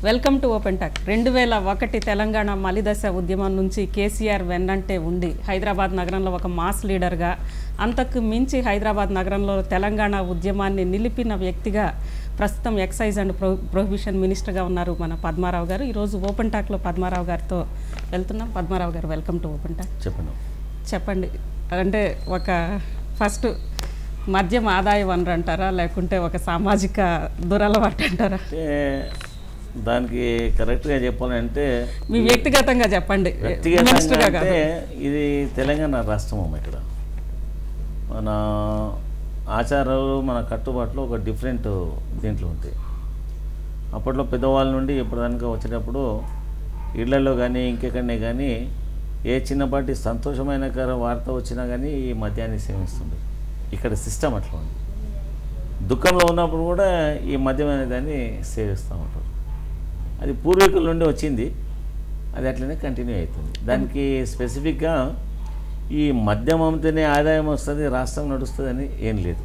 Welcome to open talk రెండు వేల ఒకటి తెలంగాణ మలిదశ ఉద్యమం నుంచి కేసీఆర్ వెన్నంటే ఉండి హైదరాబాద్ నగరంలో ఒక మాస్ లీడర్గా అంతకు మించి హైదరాబాద్ నగరంలో తెలంగాణ ఉద్యమాన్ని నిలిపిన వ్యక్తిగా ప్రస్తుతం ఎక్సైజ్ అండ్ ప్రొ ప్రొహిబిషన్ మినిస్టర్గా ఉన్నారు మన పద్మారావు గారు ఈరోజు ఓపెన్ టాక్లో పద్మారావు గారితో వెళ్తున్నాం పద్మారావు గారు వెల్కమ్ టు ఓపెన్ టాక్ చెప్పండి చెప్పండి అంటే ఒక ఫస్ట్ మద్యం ఆదాయ వనరు అంటారా లేకుంటే ఒక సామాజిక దురలవాటు అంటారా అంటే దానికి కరెక్ట్గా చెప్పాలంటే మీ వ్యక్తిగతంగా చెప్పండి వ్యక్తిగతంగా మినిస్టర్గా కాదు అంటే ఇది తెలంగాణ రాష్ట్రం అమ్మ ఇక్కడ మన ఆచారాలు మన కట్టుబాట్లు ఒక డిఫరెంట్ దీంట్లో ఉంటాయి అప్పట్లో పెద్దవాళ్ళ నుండి ఇప్పటిదాకా వచ్చేటప్పుడు ఇళ్లలో కానీ ఇంకెక్కడనే కానీ ఏ చిన్నపాటి సంతోషమైన కర వార్త వచ్చినా కానీ ఈ మద్యాన్ని సేవిస్తుండే ఇక్కడ సిస్టమ్ అట్లా ఉంది దుఃఖంలో ఉన్నప్పుడు కూడా ఈ మద్యం అనే దాన్ని సేవిస్తూ ఉంటారు అది పూర్వీకుల నుండి వచ్చింది అది అట్లనే కంటిన్యూ అవుతుంది దానికి స్పెసిఫిక్గా ఈ మద్యం అమ్మితేనే ఆదాయం వస్తుంది రాష్ట్రం నడుస్తుందని ఏం లేదు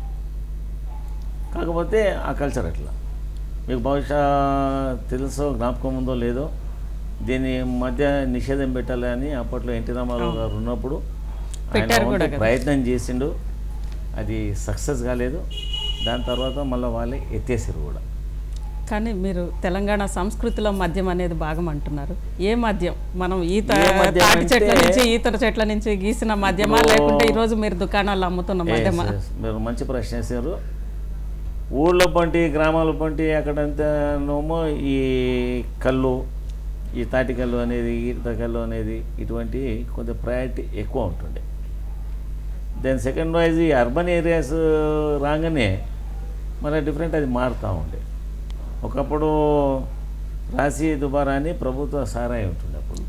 కాకపోతే ఆ కల్చర్ అట్లా మీకు బహుశా తెలుసో జ్ఞాపకం ఉందో లేదో దీని మధ్య నిషేధం పెట్టాలని అప్పట్లో ఎన్టీ రామారావు గారు ఉన్నప్పుడు ఆయన పెట్టారు కూడా వంతు కదా. ప్రయత్నం చేసిండు అది సక్సెస్ కాలేదు దాని తర్వాత మళ్ళీ వాళ్ళే ఎత్తేసారు కూడా కానీ మీరు తెలంగాణ సంస్కృతిలో మద్యం అనేది భాగం అంటున్నారు ఏ మద్యం మనం ఈత ఏ మద్యం తాటి చెట్ల అంటే- నుంచి ఈతర చెట్ల నుంచి గీసిన మద్యమా ఇప్పుడు- లేకుంటే ఈ రోజు మీరు దుకాణాలు అమ్ముతున్న మద్యమా Yes, yes. మీరు మంచి ప్రశ్న వేసారు ఊళ్ళో పంటి గ్రామాల పంటి అక్కడంతా నోమో ఈ కళ్ళు ఈ తాటి కళ్ళు అనేది ఈత కళ్ళు అనేది ఇటువంటి కొంత ప్రయారిటీ ఎక్కువ ఉంటుండే దెన్ సెకండ్ వైజ్ ఈ అర్బన్ ఏరియాస్ రాగానే మన డిఫరెంట్ అది మారుతూ ఉండే ఒకప్పుడు రాసి దుబారా అని ప్రభుత్వ సారాయి ఉంటుండే అప్పుడు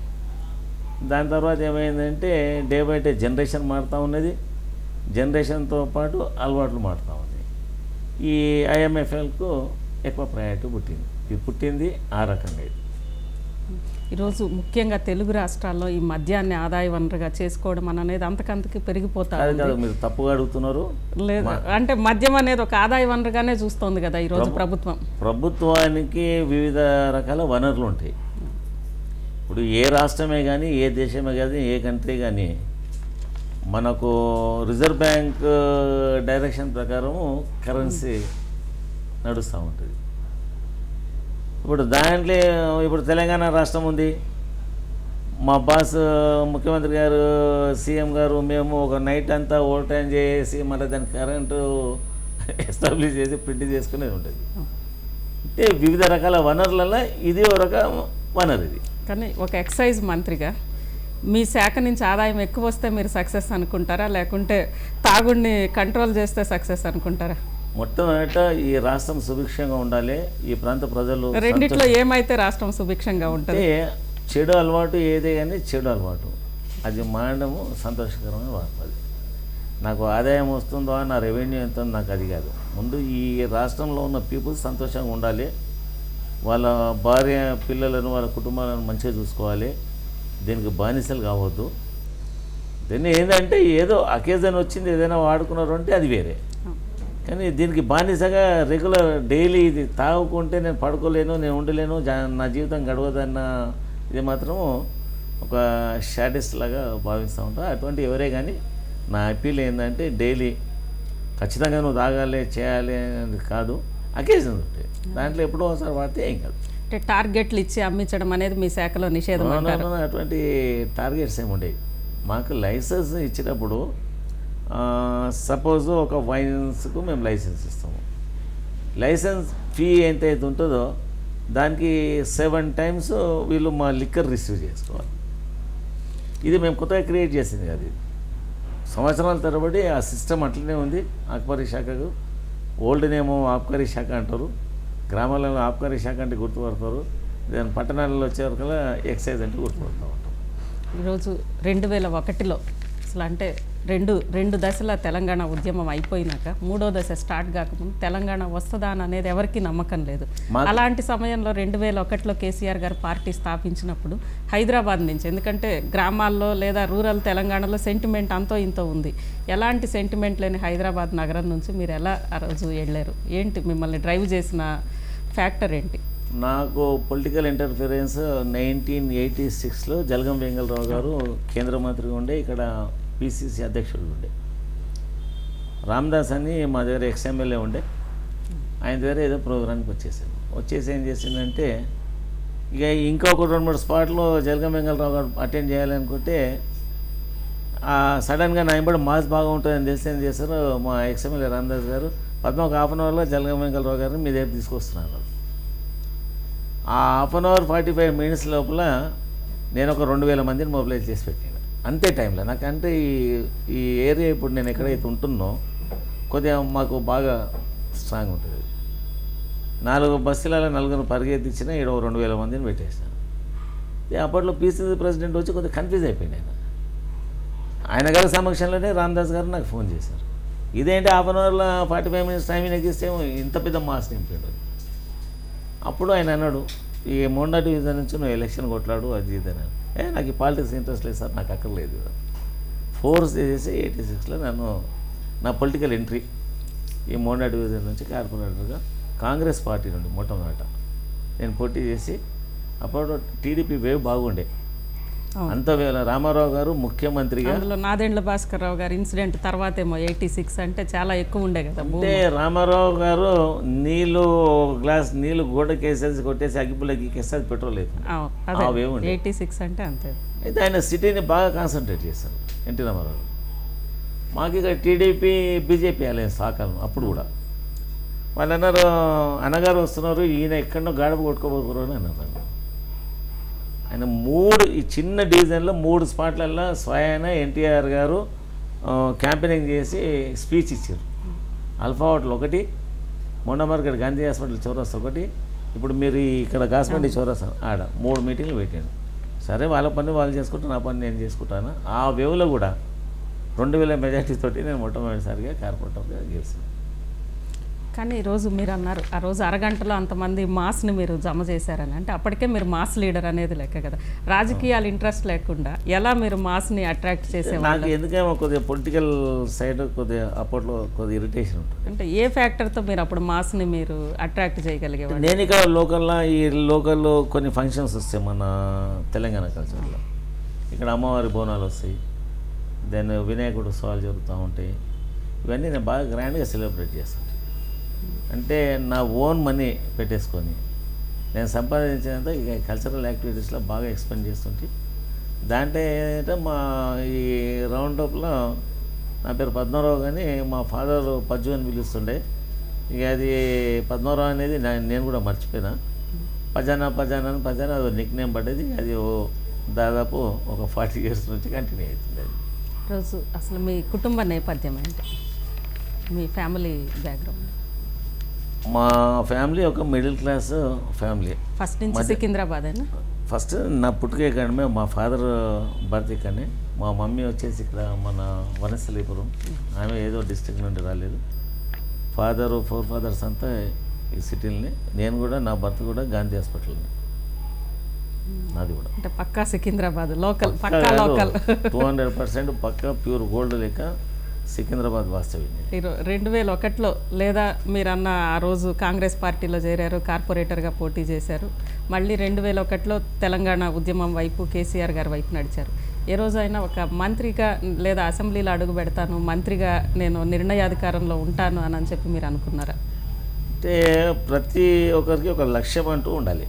దాని తర్వాత ఏమైందంటే డే బై డే జనరేషన్ మారుతూ ఉన్నది జనరేషన్తో పాటు అలవాట్లు మారుతూ ఉంది ఈ ఐఎంఎఫ్ఎల్కు ఎక్కువ ప్రయారిటీ పుట్టింది ఇది పుట్టింది ఆ రకంగా ఇది ఈరోజు ముఖ్యంగా తెలుగు రాష్ట్రాల్లో ఈ మద్యాన్ని ఆదాయ వనరుగా చేసుకోవడం అనేది అంతకంతకి పెరిగిపోతా కాదు ఉంది. కాదు మీరు తప్పుగా అడుగుతున్నారు లేదు అంటే మద్యం అనేది ఒక ఆదాయ వనరుగానే చూస్తోంది కదా ఈరోజు ప్రభుత్వం ప్రభుత్వానికి వివిధ రకాల వనరులు ఉంటాయి ఇప్పుడు ఏ రాష్ట్రమే కానీ ఏ దేశమే కానీ ఏ కంట్రీ కానీ మనకు రిజర్వ్ బ్యాంక్ డైరెక్షన్ ప్రకారము కరెన్సీ నడుస్తూ ఉంటుంది ఇప్పుడు దాంట్లో ఇప్పుడు తెలంగాణ రాష్ట్రం ఉంది మా బాస్ ముఖ్యమంత్రి గారు సీఎం గారు మేము ఒక నైట్ అంతా ఓవర్ టైం చేసి మళ్ళీ దాని కరెంటు ఎస్టాబ్లిష్ చేసి ప్రింట్ చేసుకునేది ఉంటుంది అంటే వివిధ రకాల వనరులలో ఇది ఒక రకం వనరు ఇది కానీ ఒక ఎక్సైజ్ మంత్రిగా మీ శాఖ నుంచి ఆదాయం ఎక్కువ వస్తే మీరు సక్సెస్ అనుకుంటారా లేకుంటే తాగుడిని కంట్రోల్ చేస్తే సక్సెస్ అనుకుంటారా మొట్టమొదట ఈ రాష్ట్రం సుభిక్షంగా ఉండాలి ఈ ప్రాంత ప్రజలు రెండిట్లో ఏమైతే రాష్ట్రం సుభిక్షంగా ఉంటుంది అంటే చెడు అలవాటు ఏదే కానీ చెడు అలవాటు అది మానడము సంతోషకరమైన వార్త అది నాకు ఆదాయం వస్తుందో నా రెవెన్యూ ఎంత ఉందో నాకు అది కాదు ముందు ఈ రాష్ట్రంలో ఉన్న పీపుల్స్ సంతోషంగా ఉండాలి వాళ్ళ భార్య పిల్లలను వాళ్ళ కుటుంబాలను మంచిగా చూసుకోవాలి దీనికి బానిసలు కావద్దు దీన్ని ఏంటంటే ఏదో అకేజన్ వచ్చింది ఏదైనా వాడుకున్నారు అంటే అది వేరే కానీ దీనికి బానిసగా రెగ్యులర్ డైలీ ఇది తాగుకుంటే నేను పడుకోలేను నేను ఉండలేను జా- నా జీవితం గడవదన్న ఇది మాత్రం ఒక షాటిస్ట్ లాగా భావిస్తూ ఉంటా అటువంటి ఎవరే కానీ నా అప్పీల్ ఏంటంటే డైలీ ఖచ్చితంగా నువ్వు తాగాలి చేయాలి అనేది కాదు అకేజన్ ఉంటాయి దాంట్లో ఎప్పుడో ఒకసారి వాడితే ఏం కాదు అంటే టార్గెట్లు ఇచ్చి అమ్మించడం అనేది మీ శాఖలో నిషేధం No, no, అంటారు no, అటువంటి టార్గెట్స్ ఏమి ఉండేవి మాకు లైసెన్స్ ఇచ్చినప్పుడు సపోజ్ ఒక వైన్స్కు మేము లైసెన్స్ ఇస్తాము లైసెన్స్ ఫీ ఎంతైతే ఉంటుందో దానికి సెవెన్ టైమ్స్ వీళ్ళు మా లిక్కర్ రిసీవ్ చేసుకోవాలి ఇది మేము కొత్తగా క్రియేట్ చేసింది అది సంవత్సరాల తరబడి ఆ సిస్టమ్ అట్లనే ఉంది ఆబ్కారీ శాఖకు ఓల్డ్ నేమో ఆబ్కారీ శాఖ అంటారు గ్రామాలలో ఆబ్కారీ శాఖ అంటే గుర్తుపడతారు దాని పట్టణాలలో వచ్చేవరకల్లా ఎక్సైజ్ అంటే గుర్తుపడతా ఉంటాం ఈరోజు రెండు వేల ఒకటిలో అసలు అంటే రెండు రెండు దశల తెలంగాణ ఉద్యమం అయిపోయినాక మూడో దశ స్టార్ట్ కాకముందు తెలంగాణ వస్తుందా అని అనేది ఎవరికీ నమ్మకం లేదు మాకు- అలాంటి సమయంలో రెండు వేల ఒకటిలో కేసీఆర్ గారు పార్టీ స్థాపించినప్పుడు హైదరాబాద్ నుంచి ఎందుకంటే గ్రామాల్లో లేదా రూరల్ తెలంగాణలో సెంటిమెంట్ అంతో ఇంతో ఉంది ఎలాంటి సెంటిమెంట్ లేని హైదరాబాద్ నగరం నుంచి మీరు ఎలా ఆ రోజు వెళ్ళారు ఏంటి మిమ్మల్ని డ్రైవ్ చేసిన ఫ్యాక్టర్ ఏంటి నాకు పొలిటికల్ ఇంటర్ఫిరెన్స్ నైన్టీన్ ఎయిటీ సిక్స్లో జలగం వెంగళరావు గారు కేంద్ర మంత్రిగా ఉండే ఇక్కడ పిసిసి అధ్యక్షుడు ఉండే రామ్దాస్ అని మా దగ్గర ఎక్స్ఎమ్మెల్యే ఉండే ఆయన దగ్గర ఏదో ప్రోగ్రామ్కి వచ్చేసాను వచ్చేసి ఏం చేసిందంటే ఇక ఇంకొక రెండు మూడు స్పాట్లో జలగం వెంగళరావు గారు అటెండ్ చేయాలనుకుంటే సడన్గా నా ఇంబడి మాస్ బాగా ఉంటుందని తెలిసి ఏం చేశారు మా ఎక్స్ఎమ్మెల్యే రామదాస్ గారు పద్మ ఒక హాఫ్ అన్ అవర్లో జలగం వెంకటరావు గారిని మీ దగ్గర తీసుకొస్తున్నారు ఆ half an hour forty five minutes లోపల నేను ఒక రెండు వేల మందిని మొబిలైజ్ చేసి పెట్టాను అంతే టైంలో నాకంటే ఈ ఈ ఏరియా ఇప్పుడు నేను ఎక్కడైతే ఉంటున్నో కొద్దిగా మాకు బాగా స్ట్రాంగ్ ఉంటుంది నాలుగు బస్సులలో నలుగురు పరిగెత్తించిన ఈడ ఓ రెండు వేల మందిని పెట్టేసాను ఇక అప్పట్లో పీసీసీ ప్రెసిడెంట్ వచ్చి కొద్దిగా కన్ఫ్యూజ్ అయిపోయింది ఆయన ఆయన గారి సమక్షంలోనే రామదాస్ గారు నాకు ఫోన్ చేశారు ఇదేంటి హాఫ్ అన్ అవర్లో ఫార్టీ ఫైవ్ మినిట్స్ టైం ఎక్కిస్తే ఇంత పెద్ద మాస్ నింపాడు అప్పుడు ఆయన అన్నాడు ఈ మోండా డివిజన్ నుంచి నువ్వు ఎలక్షన్ కొట్లాడు అది ఇది అని ఏ నాకు ఈ పాలిటిక్స్ ఇంట్రెస్ట్ లేదు సార్ నాకు అక్కర్లేదు ఫోర్స్ చేసి ఎయిటీ సిక్స్లో నన్ను నా పొలిటికల్ ఎంట్రీ ఈ మోండా డివిజన్ నుంచి కార్పొరేటర్గా కాంగ్రెస్ పార్టీ నుండి మొట్టమొదట నేను పోటీ చేసి అప్పుడు టీడీపీ వేవ్ బాగుండే అవును. అంత వేళ రామారావు గారు ముఖ్యమంత్రిగా అందులో నాదెండ్ల భాస్కర్ రావు గారి ఇన్సిడెంట్ తర్వాత ఏమో ఎయిటీ సిక్స్ అంటే చాలా ఎక్కువ ఉండే కదా భూమి. అంటే రామారావు గారు నీళ్ళు ఒక గ్లాస్ నీళ్ళు గోడకేసేసి కొట్టేసి అగ్గిపుల్లకి ఎక్కేస్తే అది పెట్రోల్ లేదు అవును, ఆ అదే వేవ్ ఉండే. ఎయిటీ సిక్స్ అంటే అంతే అయితే ఆయన సిటీని బాగా కాన్సన్ట్రేట్ చేశారు ఎన్టీ రామారావు గారు. మాకు ఇక టీడీపీ బీజేపీ అలయన్స్ ఆ కాలం అప్పుడు కూడా వాళ్ళు అన్నారు అన్నగారు వస్తున్నారు ఈయన ఎక్కడో గాడప కొట్టుకోబోతున్నారు అని అన్నారు నన్ను. ఆయన మూడు ఈ చిన్న డివిజన్లో మూడు స్పాట్లలో స్వయాన ఎన్టీఆర్ గారు ఆ, క్యాంపెయినింగ్ చేసి స్పీచ్ ఇచ్చారు అల్ఫా హోటల్ ఒకటి మొండ మార్కెట్ గాంధీ హాస్పిటల్ చౌరస్తా ఒకటి ఇప్పుడు మీరు ఈ ఇక్కడ గాస్మండి చౌరస్తా ఆడ మూడు మీటింగ్లు పెట్టాను సరే వాళ్ళ పని వాళ్ళు చేసుకుంటే నా పని నేను చేసుకుంటాను ఆ వేవ్లో కూడా రెండు వేల మెజార్టీ తోటి నేను మొట్టమొదటిసారిగా కార్పొరేటర్గా గెలిచాను కానీ ఈరోజు మీరు అన్నారు ఆ రోజు అరగంటలో అంతమంది మాస్ని మీరు జమ చేశారని అంటే అప్పటికే మీరు మాస్ లీడర్ అనేది లెక్క కదా రాజకీయాలు ఇంట్రెస్ట్ లేకుండా ఎలా మీరు మాస్ని అట్రాక్ట్ చేసేవాళ్ళు నాకు ఎందుకేమో కొద్దిగా పొలిటికల్ సైడ్ కొద్దిగా అప్పట్లో కొద్దిగా ఇరిటేషన్ ఉంటుంది అంటే ఏ ఫ్యాక్టర్తో మీరు అప్పుడు మాస్ని మీరు అట్రాక్ట్ చేయగలిగేవాళ్ళు నేను ఇక్కడ లోకల్లో ఈ లోకల్లో కొన్ని ఫంక్షన్స్ వస్తాయి మన తెలంగాణ కల్చర్లో ఇక్కడ అమ్మవారి బోనాలు వస్తాయి దెన్ వినాయకుడు ఉత్సవాలు జరుగుతూ ఉంటాయి ఇవన్నీ నేను బాగా గ్రాండ్గా సెలబ్రేట్ చేస్తాను అంటే నా ఓన్ మనీ పెట్టేసుకొని నేను సంపాదించినంత ఇక కల్చరల్ యాక్టివిటీస్లో బాగా ఎక్స్పెండ్ చేస్తుంటే దాంట్లో ఏంటంటే మా ఈ రౌండ్ అప్లో నా పేరు పద్మారావు కానీ మా ఫాదర్ పజ్జు అని పిలుస్తుండే ఇక అది పద్మారావు అనేది నా- నేను కూడా మర్చిపోయినా పజానా పజానా అని పజానా అది నిక్ నేమ్ పడ్డది అది ఓ దాదాపు ఒక ఫార్టీ ఇయర్స్ నుంచి కంటిన్యూ అవుతుంది అది రోజు అసలు మీ కుటుంబ నేపథ్యం ఏంటి మీ ఫ్యామిలీ బ్యాక్గ్రౌండ్ మా ఫ్యామిలీ ఒక మిడిల్ క్లాస్ ఫ్యామిలీ ఫస్ట్ నుంచి సికింద్రాబాద్ అయినా ఫస్ట్ నా పుట్టుక ఇక్కడమే మా ఫాదర్ బర్త్ ఇక్కడనే మా మమ్మీ వచ్చేసి ఇక్కడ మన వనస్థలీపురం ఆమె ఏదో డిస్ట్రిక్ట్ నుండి రాలేదు ఫాదర్ ఫోర్ ఫాదర్స్ అంతా ఈ సిటీలని నేను కూడా నా భర్త కూడా గాంధీ హాస్పిటల్ని నాది కూడా అంటే పక్కా సికింద్రాబాద్ లోకల్ పక్కా లోకల్ టూ హండ్రెడ్ పర్సెంట్ పక్కా ప్యూర్ గోల్డ్ లెక్క సికింద్రాబాద్ వాస్తవ్యం ఇరు- రెండు వేల ఒకటిలో లేదా మీరన్న ఆ రోజు కాంగ్రెస్ పార్టీలో చేరారు కార్పొరేటర్గా పోటీ చేశారు మళ్ళీ రెండు వేల ఒకటిలో తెలంగాణ ఉద్యమం వైపు కేసీఆర్ గారి వైపు నడిచారు ఏ రోజైనా ఒక మంత్రిగా లేదా అసెంబ్లీలో అడుగు పెడతాను మంత్రిగా నేను నిర్ణయాధికారంలో ఉంటాను అని అని చెప్పి మీరు అనుకున్నారా అంటే ప్రతి ఒక్కరికి ఒక లక్ష్యం అంటూ ఉండాలి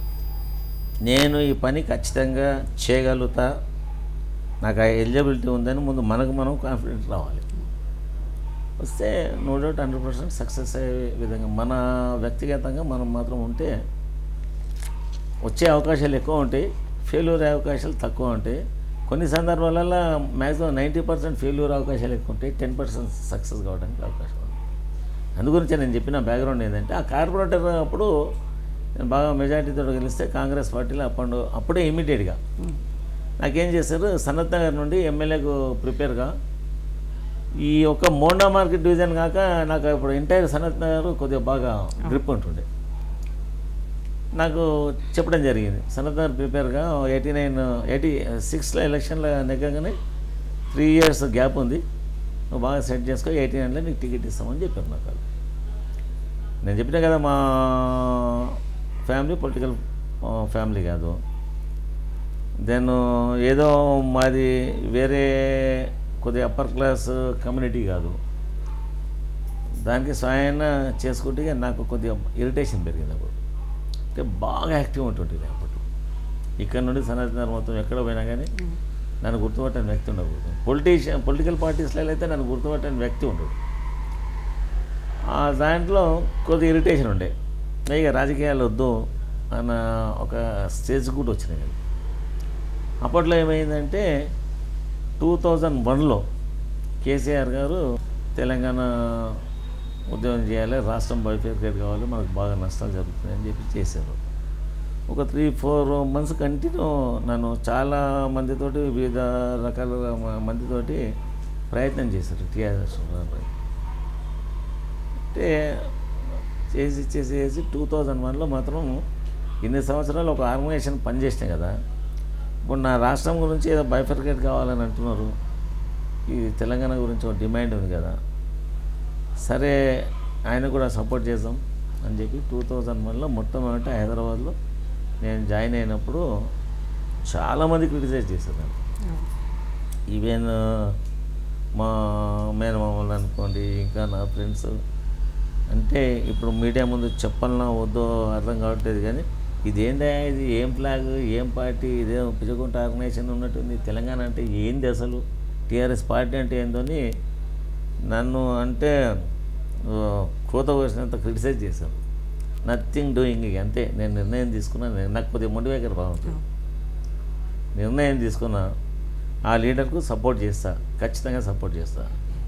నేను ఈ పని ఖచ్చితంగా చేయగలుగుతా నాకు ఆ ఎలిజిబిలిటీ ఉందని ముందు మనకు మనం కాన్ఫిడెంట్ రావాలి వస్తే no doubt hundred percent success అయ్యే విధంగా మన వ్యక్తిగతంగా మనం మాత్రం ఉంటే వచ్చే అవకాశాలు ఎక్కువ ఉంటాయి ఫెయిల్యూర్ అయ్యే అవకాశాలు తక్కువ ఉంటాయి కొన్ని సందర్భాలలో మ్యాక్సిమం నైంటీ పర్సెంట్ ఫెయిల్యూర్ అవకాశాలు ఎక్కువ ఉంటాయి టెన్ పర్సెంట్ సక్సెస్ కావడానికి అవకాశం ఉంది అందుగురించి నేను చెప్పిన బ్యాక్గ్రౌండ్ ఏంటంటే ఆ కార్పొరేటర్ అప్పుడు నేను బాగా మెజార్టీతో గెలిస్తే కాంగ్రెస్ పార్టీలో అప్పుడు అప్పుడే ఇమీడియట్గా నాకేం చేశారు సనత్ నగర్ నుండి ఎమ్మెల్యేకు ప్రిపేర్గా ఈ ఒక్క మోండా మార్కెట్ డివిజన్ కాక నాకు ఇప్పుడు ఎంటైర్ సనత్ నగర్ కొద్దిగా బాగా గ్రిప్ ఉంటుండే నాకు చెప్పడం జరిగింది సనత్ నగర్ ప్రిపేర్గా ఎయిటీ నైన్ ఎయిటీ సిక్స్లో ఎలక్షన్లో నెగ్గగానే త్రీ ఇయర్స్ గ్యాప్ ఉంది నువ్వు బాగా సెట్ చేసుకో ఎయిటీ నైన్లో నీకు టికెట్ ఇస్తామని చెప్పారు నాకు వాళ్ళు నేను చెప్పినా కదా మా ఫ్యామిలీ పొలిటికల్ ఫ్యామిలీ కాదు దెన్ ఏదో మాది వేరే కొద్దిగా అప్పర్ క్లాస్ కమ్యూనిటీ కాదు దానికి స్వయాన చేసుకుంటే ఇక నాకు కొద్దిగా ఇరిటేషన్ పెరిగింది అప్పుడు అంటే బాగా యాక్టివ్ ఉంటుంటుంది అప్పుడు ఇక్కడ నుండి సనాతన మొత్తం ఎక్కడ పోయినా కానీ నన్ను గుర్తుపట్టని వ్యక్తి ఉండకూడదు పొలిటీషియన్ పొలిటికల్ పార్టీస్లో అయితే నన్ను గుర్తుపట్టని వ్యక్తి ఉండడు ఆ దాంట్లో కొద్ది ఇరిటేషన్ ఉండే ఇక రాజకీయాలు వద్దు అన్న ఒక స్టేజ్ కూడా వచ్చినాయి అది. అప్పట్లో ఏమైందంటే టూ థౌజండ్ వన్లో కేసీఆర్ గారు తెలంగాణ ఉద్యమం చేయాలి రాష్ట్రం బైఫికేట్ కావాలి మనకు బాగా నష్టాలు జరుగుతున్నాయని చెప్పి చేశారు ఒక త్రీ ఫోర్ మంత్స్ కంటిన్యూ నన్ను చాలా మందితోటి వివిధ రకాల మ- మందితోటి ప్రయత్నం చేశారు టీఆర్ఎస్ వాళ్ళు. అంటే చేసి చేసి చేసి టూ థౌజండ్ వన్లో మాత్రం ఇన్ని సంవత్సరాలు ఒక ఆర్గనైజేషన్ పనిచేసినాయి కదా ఇప్పుడు నా రాష్ట్రం గురించి ఏదో బైఫర్కేట్ కావాలని అంటున్నారు ఈ తెలంగాణ గురించి ఒక డిమాండ్ ఉంది కదా సరే ఆయన కూడా సపోర్ట్ చేద్దాం అని చెప్పి టూ థౌజండ్ వన్లో మొట్టమొదట హైదరాబాద్లో నేను జాయిన్ అయినప్పుడు చాలామంది క్రిటిసైజ్ చేశారు నన్ను ఈవెన్ మా మేనమామలు అనుకోండి ఇంకా నా ఫ్రెండ్స్ అంటే ఇప్పుడు మీడియా ముందు చెప్పాలన్నా వద్దో అర్థం కావట్లేదు కానీ ఇదేందా ఇది ఏం ఫ్లాగ్ ఏం పార్టీ ఇదేం పిజగుంట ఆర్గనైజేషన్ ఉన్నట్టుంది తెలంగాణ అంటే ఏంది అసలు టీఆర్ఎస్ పార్టీ అంటే ఏందో అని నన్ను అంటే ఆ, కోత కోసినంత క్రిటిసైజ్ చేశాను నథింగ్ డూయింగ్ ఇక అంతే నేను నిర్ణయం తీసుకున్నాను నేను- నాకు కొద్దిగా మోటివేకర్ బాగుంటుంది నిర్ణయం తీసుకున్నా ఆ లీడర్కు సపోర్ట్ చేస్తా ఖచ్చితంగా సపోర్ట్ చేస్తా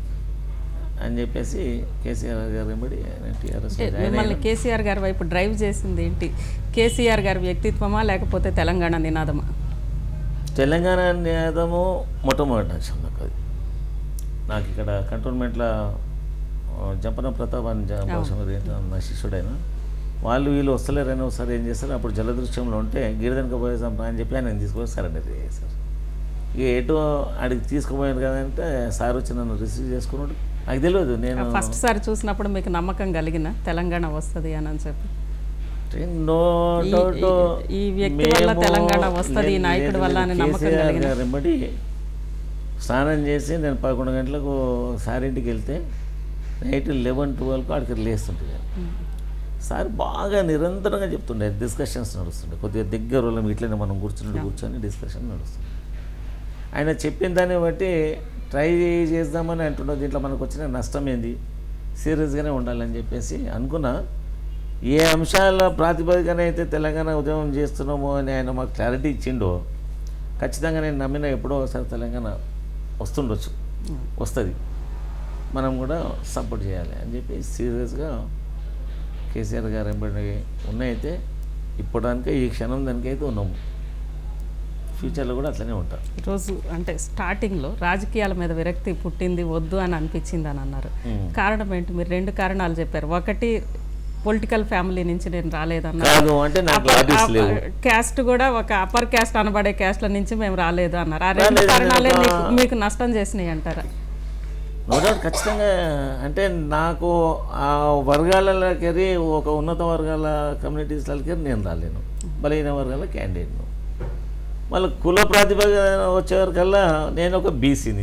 అని చెప్పేసి కేసీఆర్ గారు వెంబడి టీఆర్ఎస్ అంటే మిమ్మల్ని కేసీఆర్ గారి వైపు డ్రైవ్ చేసింది ఏంటి కేసీఆర్ గారి వ్యక్తిత్వమా లేకపోతే తెలంగాణ నినాదమా తెలంగాణ నినాదము మొట్టమొదటి లక్ష్యం నాకు అది నాకు ఇక్కడ కంటోన్మెంట్లో ఆ, జంపన ప్రతాప్ అని జ- బహుశా మరి ఏంటో నా శిష్యుడైన వాళ్ళు వీళ్ళు వస్తలేరని ఒకసారి ఏం చేస్తారు అప్పుడు జలదృశ్యంలో ఉంటే గిరిదనక పోయేసాం అని చెప్పి ఆయన తీసుకొని సరెండర్ చేశారు ఇక ఎటు ఆడికి తీసుకుపోయాను కదంటే సార్ వచ్చి నన్ను రిసీవ్ చేసుకున్నాడు నాకు తెలియదు నేను ఫస్ట్ సారి చూసినప్పుడు మీకు నమ్మకం కలిగిన తెలంగాణ వస్తుంది అని అని చెప్పి నో ఈ- డౌట్ ఈ- ఈ వ్యక్తి వల్ల మేము- తెలంగాణ వస్తది, ఈ లేదు, నాయకుడి లేదు, వల్ల అని లేదు. నమ్మకం కేసీఆర్ కలిగిన- గారు వెంబడి స్నానం చేసి నేను పదకొండు గంటలకు సార్ ఇంటికి వెళ్తే నైట్ లెవెన్ ట్వెల్వ్కి అక్కడికి లేస్తుంటుంది సార్ బాగా నిరంతరంగా చెప్తుండే డిస్కషన్స్ నడుస్తుండే కొద్దిగా దగ్గర వాళ్ళం ఇట్లనే మనం కూర్చుని కూర్చొని డిస్కషన్ నడుస్తుంది ఆయన చెప్పిన దాన్ని బట్టి ట్రై చేద్దామని అంటున్నా దీంట్లో మనకు వచ్చిన నష్టం ఏంది సీరియస్గానే ఉండాలని చెప్పేసి అనుకున్నా ఏ అంశాల ప్రాతిపదికన అయితే తెలంగాణ ఉద్యమం చేస్తున్నామో అని ఆయన మాకు క్లారిటీ ఇచ్చిండో ఖచ్చితంగా నేను నమ్మిన ఎప్పుడో ఒకసారి తెలంగాణ వస్తుండొచ్చు వస్తుంది మనం కూడా సపోర్ట్ చేయాలి అని చెప్పి సీరియస్గా కేసీఆర్ గారు వెంబడి ఉన్నాయితే ఇప్పటిదానికే ఈ క్షణం దానికైతే ఉన్నాము ఫ్యూచర్లో కూడా అట్లనే ఉంటాం ఈరోజు అంటే స్టార్టింగ్లో రాజకీయాల మీద విరక్తి పుట్టింది వద్దు అని అనిపించింది అని అన్నారు మ్మ్. కారణం ఏంటి మీరు రెండు కారణాలు చెప్పారు ఒకటి పొలిటికల్ ఫ్యామిలీ నుంచి నేను రాలేదన్నారు కాదు అంటే నాకు లాబీస్ లేవు క్యాస్ట్ కూడా ఒక అప్పర్ క్యాస్ట్ అనబడే క్యాస్ట్ల నుంచి మేము రాలేదు అన్నారు ఆ రెండు రాలేదు, కారణాలే నేను మీకు ఒక- మీకు నష్టం చేసినాయి అంటారా నో డౌట్ ఖచ్చితంగా అంటే నాకు ఆ వర్గాలకి ఒక ఉన్నత వర్గాల కమ్యూనిటీస్లకి నేను రాలేను బలహీన వర్గాల క్యాండిడేట్ను మళ్ళీ కుల ప్రాతిపదికన వచ్చేవరకల్లా నేను ఒక బీసీని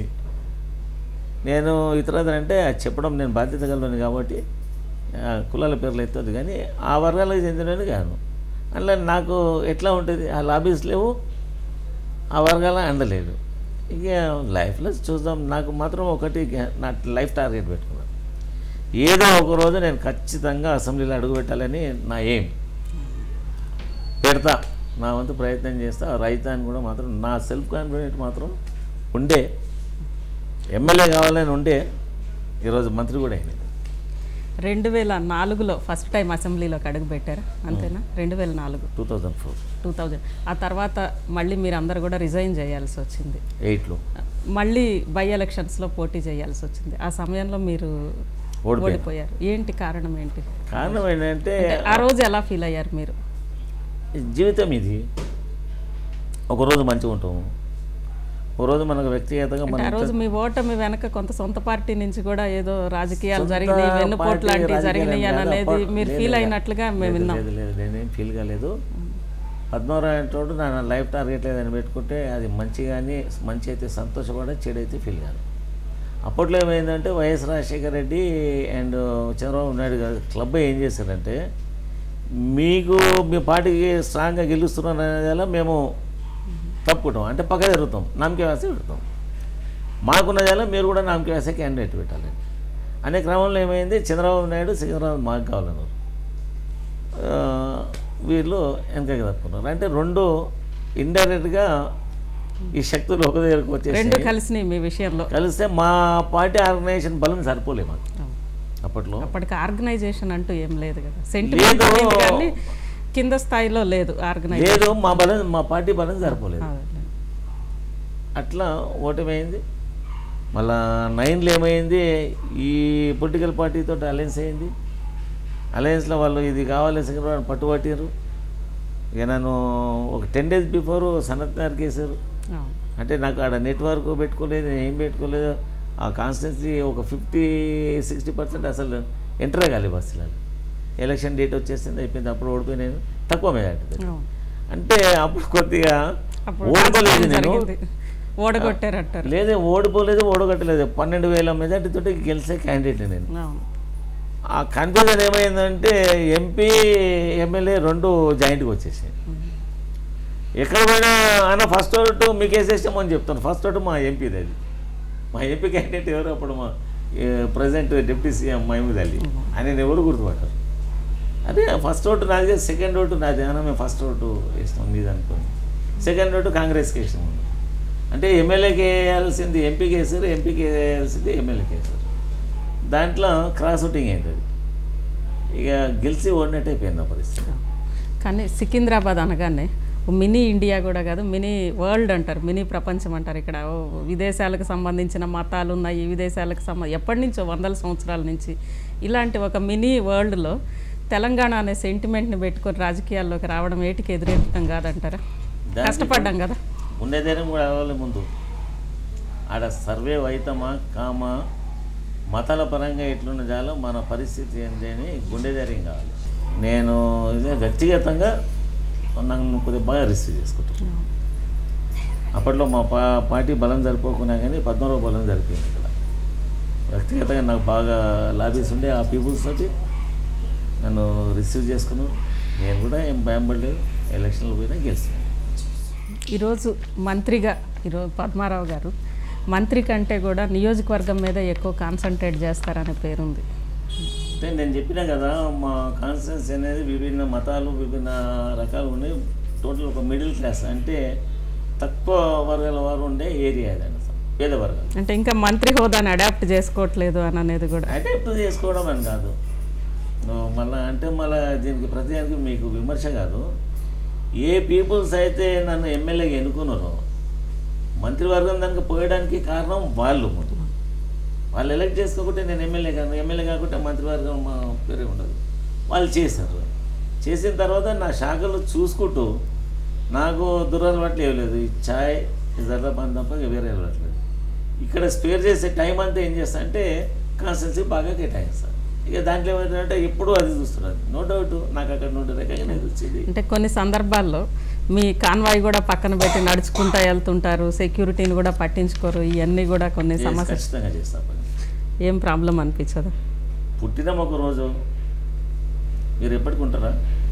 నేను ఇతరది అంటే అది చెప్పడం నేను బాధ్యత గలని కాబట్టి ఆ, కులాల పేర్లు ఎత్తదు కానీ ఆ వర్గాలకు చెందినని కాను అట్లా నాకు ఎట్లా ఉంటుంది ఆ లాబీస్ లేవు ఆ వర్గాల అందలేదు ఇక లైఫ్లో చూద్దాం నాకు మాత్రం ఒకటి గ్యా- నా లైఫ్ టార్గెట్ పెట్టుకున్నాను ఏదో ఒక రోజు నేను ఖచ్చితంగా అసెంబ్లీలో అడుగు పెట్టాలని నా ఎయిమ్ పెడతా నా వంతు ప్రయత్నం చేస్తా రైతాన్ని కూడా మాత్రం నా సెల్ఫ్ కాన్ఫిడెంట్ మాత్రం ఉండే ఎమ్మెల్యే కావాలని ఉండే ఈరోజు మంత్రి కూడా అయింది రెండు వేల నాలుగులో ఫస్ట్ టైం అసెంబ్లీలోకి అడుగు పెట్టారా అంతేనా రెండు వేల నాలుగు two thousand four two thousand ఆ తర్వాత మళ్ళీ మీరు అందరు కూడా రిజైన్ చేయాల్సి వచ్చింది ఎయిట్లో మళ్ళీ బై ఎలక్షన్స్లో పోటీ చేయాల్సి వచ్చింది ఆ సమయంలో మీరు ఓడిపోయాను. ఓడిపోయారు ఏంటి కారణం ఏంటి కారణం ఏంటంటే అంటే ఆ రోజు ఎలా ఫీల్ అయ్యారు మీరు జీవితం ఇది ఒకరోజు మంచిగా ఉంటాము ఓ రోజు మనకు వ్యక్తిగతంగా అంటే మన ఆ రోజు మీ ఓటమి వెనక కొంత సొంత పార్టీ నుంచి కూడా ఏదో రాజకీయాలు సొంత జరిగినాయి వెన్నుపోటు పార్టీ లాంటివి రాజకీయాలు జరిగినాయి అని కాదు, అనేది అప్ప- మీరు లేదు, ఫీల్ లేదు. అయినట్లుగా మేము లేదు, విన్నాం లేదు లేదు నేనేం ఫీల్ కాలేదు పద్మరావు అంటోడు నా లైఫ్ టార్గెట్ లేదని పెట్టుకుంటే అది మంచి కానీ మంచి అయితే సంతోషపడే చెడు అయితే ఫీల్ కాదు అప్పట్లో ఏమైందంటే వైఎస్ రాజశేఖర రెడ్డి అండ్ చంద్రబాబు నాయుడు గారు క్లబ్ ఏం చేశారంటే మీకు మీ పార్టీకి స్ట్రాంగ్గా గెలుస్తున్నాం అనేలా మేము తప్పుకుంటాం అంటే పక్క జరుగుతాం నమ్మకే వేస్తే పెడతాం మాకున్నదేలా మీరు కూడా నమ్మకే వేస్తే క్యాండిడేట్ పెట్టాలి అనే క్రమంలో ఏమైంది చంద్రబాబు నాయుడు చంద్రబాబు మాకు కావాలన్నారు ఆ, వీళ్ళు వెనకకి తప్పుకున్నారు అంటే రెండు ఇండైరెక్ట్గా ఈ శక్తులు ఒక దగ్గరకు రెండు వచ్చేసి కలిసినాయి మీ విషయంలో కలిస్తే మా పార్టీ ఆర్గనైజేషన్ బలం సరిపోలే మాకు అప్పట్లో అప్పటికి ఆర్గనైజేషన్ అంటూ ఏం లేదు కదా సెంటిమెంట్ లేదు. కానీ కింద స్థాయిలో లేదు ఆర్గనైజేషన్ లేదు మా బలం మా పార్టీ బలం సరిపోలేదు అట్లా ఓటమైంది మళ్ళా నైన్లో ఏమైంది ఈ పొలిటికల్ పార్టీతో అలయన్స్ అయింది అలయన్స్లో వాళ్ళు ఇది కావాలి సికింద్రాబాద్ పట్టుబట్టారు ఇక నన్ను ఒక టెన్ డేస్ బిఫోర్ సనత్ నగర్కి వేసారు అంటే నాకు ఆడ నెట్వర్క్ పెట్టుకోలేదు నేను ఏం పెట్టుకోలేదు ఆ కాన్స్టిట్యున్సీ ఒక ఫిఫ్టీ సిక్స్టీ పర్సెంట్ అసలు ఎంటర్ కాలేదు బస్సులో ఎలక్షన్ డేట్ వచ్చేసింది అయిపోయింది అప్పుడు ఓడిపోయి నేను తక్కువ మెజార్టీ అంటే అప్పుడు కొద్దిగా అప్పుడు ఓడిపోలేదు రాజకీయం నేను జరిగింది ఓడగొట్టారంటారు లేదే ఓడిపోలేదు ఓడగట్టలేదు పన్నెండు వేల మెజార్టీతో గెలిచే క్యాండిడేట్ నేను అవును ఆ కన్ఫ్యూజన్ ఏమైందంటే ఎంపీ ఎమ్మెల్యే రెండు జాయింట్గా వచ్చేసాయి ఎక్కడ పోయినా అన్న ఫస్ట్ ఓటు మీకు వేసేసామని చెప్తాను ఫస్ట్ ఓటు మా ఎంపీది అది మా ఎంపీ క్యాండిడేట్ ఎవరు అప్పుడు మా present deputy CM Mahmood Ali ఆయన ఎవరు గుర్తుపట్టారు అదే ఫస్ట్ ఓటు నాది సెకండ్ ఓటు నాది అన్న మేము ఫస్ట్ ఓటు వేసినాం మీది అనుకోని సెకండ్ ఓటు కాంగ్రెస్కి వేసినాము అంటే ఎమ్మెల్యేకి వేయాల్సింది ఎంపీకి వేసారు ఎంపీకి వేయాల్సింది ఎమ్మెల్యేకి వేసారు దాంట్లో క్రాస్ ఓటింగ్ అయింది అది ఇక గెలిచి ఓడినట్టు అయిపోయింది ఆ పరిస్థితి కానీ సికింద్రాబాద్ అనగానే ఓ మినీ ఇండియా కూడా కాదు మినీ వరల్డ్ అంటారు మినీ ప్రపంచం అంటారు ఇక్కడ ఓ విదేశాలకు సంబంధించిన మతాలు ఉన్నాయి విదేశాలకు సంబంధ ఎప్పటి నుంచో వందల సంవత్సరాల నుంచి ఇలాంటి ఒక మినీ వరల్డ్లో తెలంగాణ అనే సెంటిమెంట్ని పెట్టుకొని రాజకీయాల్లోకి రావడం ఏటికి ఎదురెత్తడం కాదంటారా దానికి కష్టపడ్డాం కదా ఉండే ధైర్యం కూడా అవ్వాలి ముందు ఆడ సర్వే అవుతామా కామా మతాల పరంగా ఎట్లున్న చాలో మన పరిస్థితి ఏంటి అని గుండె ధైర్యం కావాలి నేను ఇదే వ్యక్తిగతంగా నన్ను కొద్దిగా బాగా రిసీవ్ చేసుకుంటాను అప్పట్లో మా పా పార్టీ బలం సరిపోకున్నా కానీ పద్మరావు బలం సరిపోయింది ఇక్కడ వ్యక్తిగతంగా నాకు బాగా లాబీస్ ఉండే ఆ పీపుల్స్ తోటి నన్ను రిసీవ్ చేసుకున్నాను నేను కూడా ఏం భయపడలేదు ఎలక్షన్లు పోయినా గెలిచాను ఈరోజు మంత్రిగా ఈరోజు పద్మారావు గారు మంత్రి కంటే కూడా నియోజకవర్గం మీద ఎక్కువ కాన్సన్ట్రేట్ చేస్తారనే పేరుంది అంటే నేను చెప్పినా కదా మా కాన్స్టిట్యున్సీ అనేది విభిన్న మతాలు విభిన్న రకాలు ఉన్నాయి టోటల్ ఒక మిడిల్ క్లాస్ అంటే తక్కువ వర్గాల వారు ఉండే ఏరియా అది అసలు పేద వర్గాలు అంటే ఇంకా మంత్రి హోదాని అడాప్ట్ చేసుకోవట్లేదు అని అనేది కూడా అడాప్ట్ చేసుకోవడం అని కాదు నువ్వు మళ్ళా అంటే మళ్ళీ దీనికి ప్రతిదానికి మీకు విమర్శ కాదు ఏ పీపుల్స్ అయితే నన్ను ఎమ్మెల్యేగా ఎన్నుకున్నారో మంత్రివర్గం దానికి పోయడానికి కారణం వాళ్ళు ముందు వాళ్ళు ఎలక్ట్ చేసుకోకుంటే నేను ఎమ్మెల్యే కాను ఎమ్మెల్యే కాకుంటే మంత్రివర్గం మా పేరే ఉండదు వాళ్ళు చేశారు చేసిన తర్వాత నా శాఖలు చూసుకుంటూ నాకు దురలవాట్లు ఏం లేదు ఈ ఛాయ్ ఈ జర్ర పని తప్ప ఇక వేరే అలవాట్లేదు ఇక్కడ స్పేర్ చేసే టైం అంతా ఏం చేస్తా అంటే కాన్స్టెన్సీ బాగా కేటాయిస్తాను ఇక దాంట్లో ఏమైందంటే ఎప్పుడూ అది చూస్తున్నారు నో డౌట్ నాకు అక్కడ నుండి రికగ్నైజ్ వచ్చింది అంటే కొన్ని సందర్భాల్లో మీ కాన్వాయ్ కూడా పక్కన పెట్టి నడుచుకుంటా వెళ్తుంటారు సెక్యూరిటీని కూడా పట్టించుకోరు ఇవన్నీ కూడా కొన్ని Yes, సమస్యలు ఖచ్చితంగా చేస్తా పని ఏం ప్రాబ్లం అనిపించదు పుట్టినాం ఒక రోజు మీరు ఎప్పటికి ఉంటారా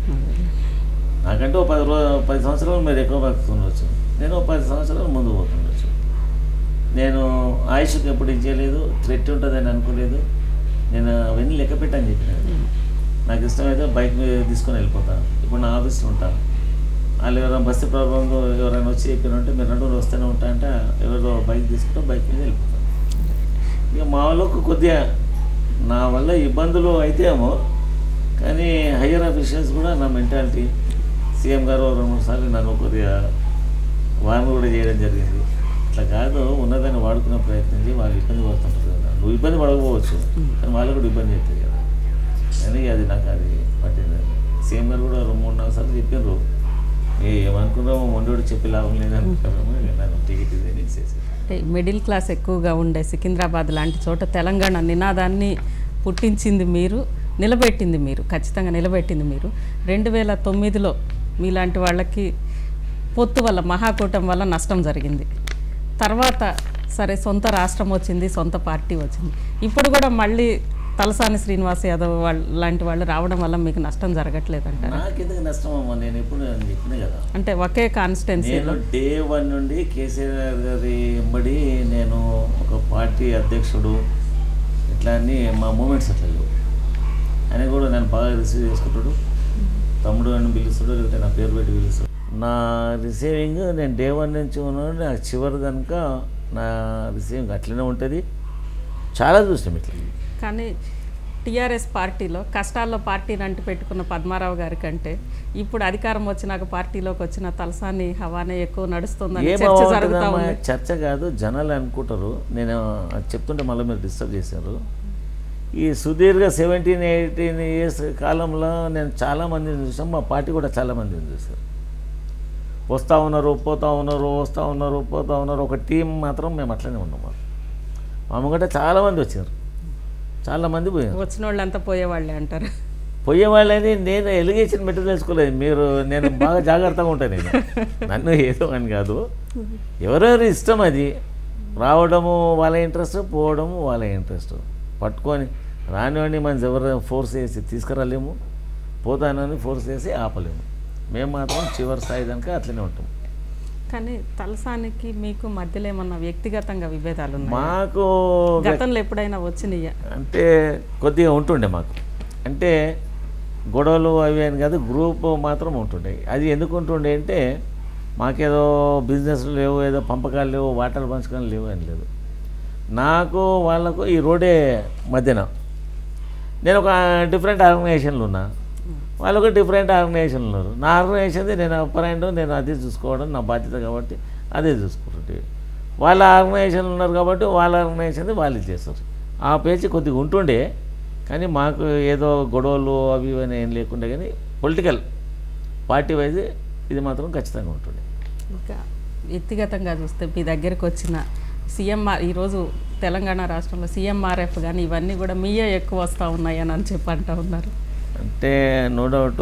నాకంటే ఒక పది రోజు పది సంవత్సరాలు మీరు ఎక్కువ బతుకుతుండొచ్చు నేను ఒక పది సంవత్సరాలు ముందు పోతుండొచ్చు నేను ఆయుష్కి ఎప్పుడు ఇచ్చేయలేదు థ్రెట్ ఉంటుందని అనుకోలేదు నేను అవన్నీ లెక్క పెట్టని చెప్పిన నాకు ఇష్టమైతే బైక్ మీద తీసుకొని వెళ్ళిపోతా ఇప్పుడు నా ఆఫీస్లో ఉంటా వాళ్ళు ఎవరైనా బస్సు ప్రాబ్లంలో ఎవరైనా వచ్చి చెప్పినంటే మీరు రెండు రోజులు వస్తూనే ఉంటా అంటే ఎవరో బైక్ తీసుకుంటే బైక్ మీద వెళ్ళిపోతాను ఇక మా వాళ్ళకు కొద్దిగా నా వల్ల ఇబ్బందులు అయితే ఏమో కానీ హయ్యర్ అఫీషియల్స్ కూడా నా మెంటాలిటీ సీఎం గారు రెండు మూడు సార్లు నన్ను కొద్దిగా వార్న్ కూడా చేయడం జరిగింది ఇట్లా కాదు ఉన్నదాన్ని వాడుకునే ప్రయత్నం చేయి వాళ్ళు ఇబ్బంది పడుతుంటారు కదా నువ్వు ఇబ్బంది పడకపోవచ్చు కానీ వాళ్ళు కూడా ఇబ్బంది అవుతుంది కదా కానీ అది నాకు అది పట్టింది సీఎం గారు కూడా రెండు మూడు నాలుగు సార్లు చెప్పారు ఏ ఏమనుకున్నామో మొండోడు చెప్పి లాభం లేదు అనుకున్నాము ఇక నాకు టికెట్ ఇది అనేసేసి అంటే మిడిల్ క్లాస్ ఎక్కువగా ఉండే సికింద్రాబాద్ లాంటి చోట తెలంగాణ నినాదాన్ని పుట్టించింది మీరు నిలబెట్టింది మీరు ఖచ్చితంగా నిలబెట్టింది మీరు రెండు వేల తొమ్మిదిలో మీలాంటి వాళ్ళకి పొత్తు వల్ల మహాకూటం వల్ల నష్టం జరిగింది తర్వాత సరే సొంత రాష్ట్రం వచ్చింది సొంత పార్టీ వచ్చింది ఇప్పుడు కూడా మళ్ళీ తలసాని శ్రీనివాస్ యాదవ్ వాళ్ళ లాంటి వాళ్ళు రావడం వల్ల మీకు నష్టం జరగట్లేదంటారు నాకెందుకు నష్టం అమ్మా నేను ఎప్పుడు నేను చెప్పిన కదా అంటే ఒకే కాన్స్టిట్యున్సీ నేను డే వన్ నుండి కేసీఆర్ గారి ఎంబడి నేను ఒక పార్టీ అధ్యక్షుడు ఇట్లా అన్ని మా మూమెంట్స్ అట్లా లేవు ఆయన కూడా నేను బాగా రిసీవ్ చేసుకుంటాడు తమ్ముడు అని పిలుస్తాడు లేకపోతే నా పేరు పెట్టి పిలుస్తాడు నా రిసీవింగ్ నేను డే వన్ నుంచి ఉన్నాను నాకు చివరి కనుక నా రిసీవింగ్ అట్లనే ఉంటుంది చాలా చూసినాం ఇట్లా కానీ టీఆర్ఎస్ పార్టీలో కష్టాల్లో పార్టీని అంటి పెట్టుకున్న పద్మారావు గారి కంటే ఇప్పుడు అధికారం వచ్చినాక పార్టీలోకి వచ్చిన తలసాని హవానే ఎక్కువ నడుస్తుందని ఏం చర్చ జరుగుతూ బాగుంటుందమ్మా? ఉంది చర్చ కాదు జనాలు అనుకుంటారు నేను అది చెప్తుంటే మళ్ళీ మీరు డిస్టర్బ్ చేశారు ఈ సుదీర్ఘ సెవెంటీన్ ఎయిటీన్ ఇయర్స్ కాలంలో నేను చాలా మందిని చూసాం మా పార్టీ కూడా చాలా మందిని చూశారు వస్తూ ఉన్నారు పోతూ ఉన్నారు వస్తూ ఉన్నారు పోతూ ఉన్నారు ఒక టీం మాత్రం మేము అట్లనే ఉన్నాం మా ముంగట చాలామంది వచ్చారు చాలామంది పోయారు వచ్చిన వాళ్ళంతా పోయేవాళ్ళే అంటారు పోయేవాళ్ళని నేను ఎలిగేషన్ మెట్టు తెలుసుకోలేదు మీరు నేను బాగా జాగ్రత్తగా ఉంటాను నేను నన్ను ఏదో అని కాదు ఎవరెవరి ఇష్టం అది రావడము వాళ్ళ ఇంట్రెస్ట్ పోవడము వాళ్ళ ఇంట్రెస్ట్ పట్టుకొని రానివ్వండి మనం ఎవరు ఫోర్స్ చేసి తీసుకురాలేము పోతానని ఫోర్స్ చేసి ఆపలేము మేము మాత్రం చివరి స్థాయి దాకా అట్లనే ఉంటాం కానీ తలసానికి మీకు మధ్యలో ఏమన్నా వ్యక్తిగతంగా విభేదాలు ఉన్నాయి మాకు గతంలో ఎప్పుడైనా వచ్చినాయా అంటే కొద్దిగా ఉంటుండే మాకు అంటే గొడవలు అవి అని కాదు గ్రూప్ మాత్రం ఉంటుండే అది ఎందుకు ఉంటుండే అంటే మాకేదో బిజినెస్ లేవు ఏదో పంపకాలు లేవు వాటర్ పంచకాలు లేవు అని లేదు నాకు వాళ్ళకు ఈ రోడే మధ్యన నేను ఒక డిఫరెంట్ ఆర్గనైజేషన్లు ఉన్నా వాళ్ళు ఒక డిఫరెంట్ ఆర్గనైజేషన్లు ఉన్నారు నా ఆర్గనైజేషన్ది నేను అప్పర్ హ్యాండ్ నేను అదే చూసుకోవడం నా బాధ్యత కాబట్టి అదే చూసుకుంటుంటే వాళ్ళ ఆర్గనైజేషన్లు ఉన్నారు కాబట్టి వాళ్ళ ఆర్గనైజేషన్ వాళ్ళు చేస్తారు ఆ పేచి కొద్దిగా ఉంటుండే కానీ మాకు ఏదో గొడవలు అవి ఇవి అని ఏం లేకుండే కానీ పొలిటికల్ పార్టీ వైజ్ ఇది మాత్రం ఖచ్చితంగా ఉంటుండే ఇంకా వ్యక్తిగతంగా చూస్తే మీ దగ్గరికి వచ్చిన సీఎంఆర్ ఈరోజు తెలంగాణ రాష్ట్రంలో సీఎంఆర్ఎఫ్ కానీ ఇవన్నీ కూడా మీయే ఎక్కువ వస్తూ ఉన్నాయని అని చెప్పి అంటూ ఉన్నారు అంటే నో డౌట్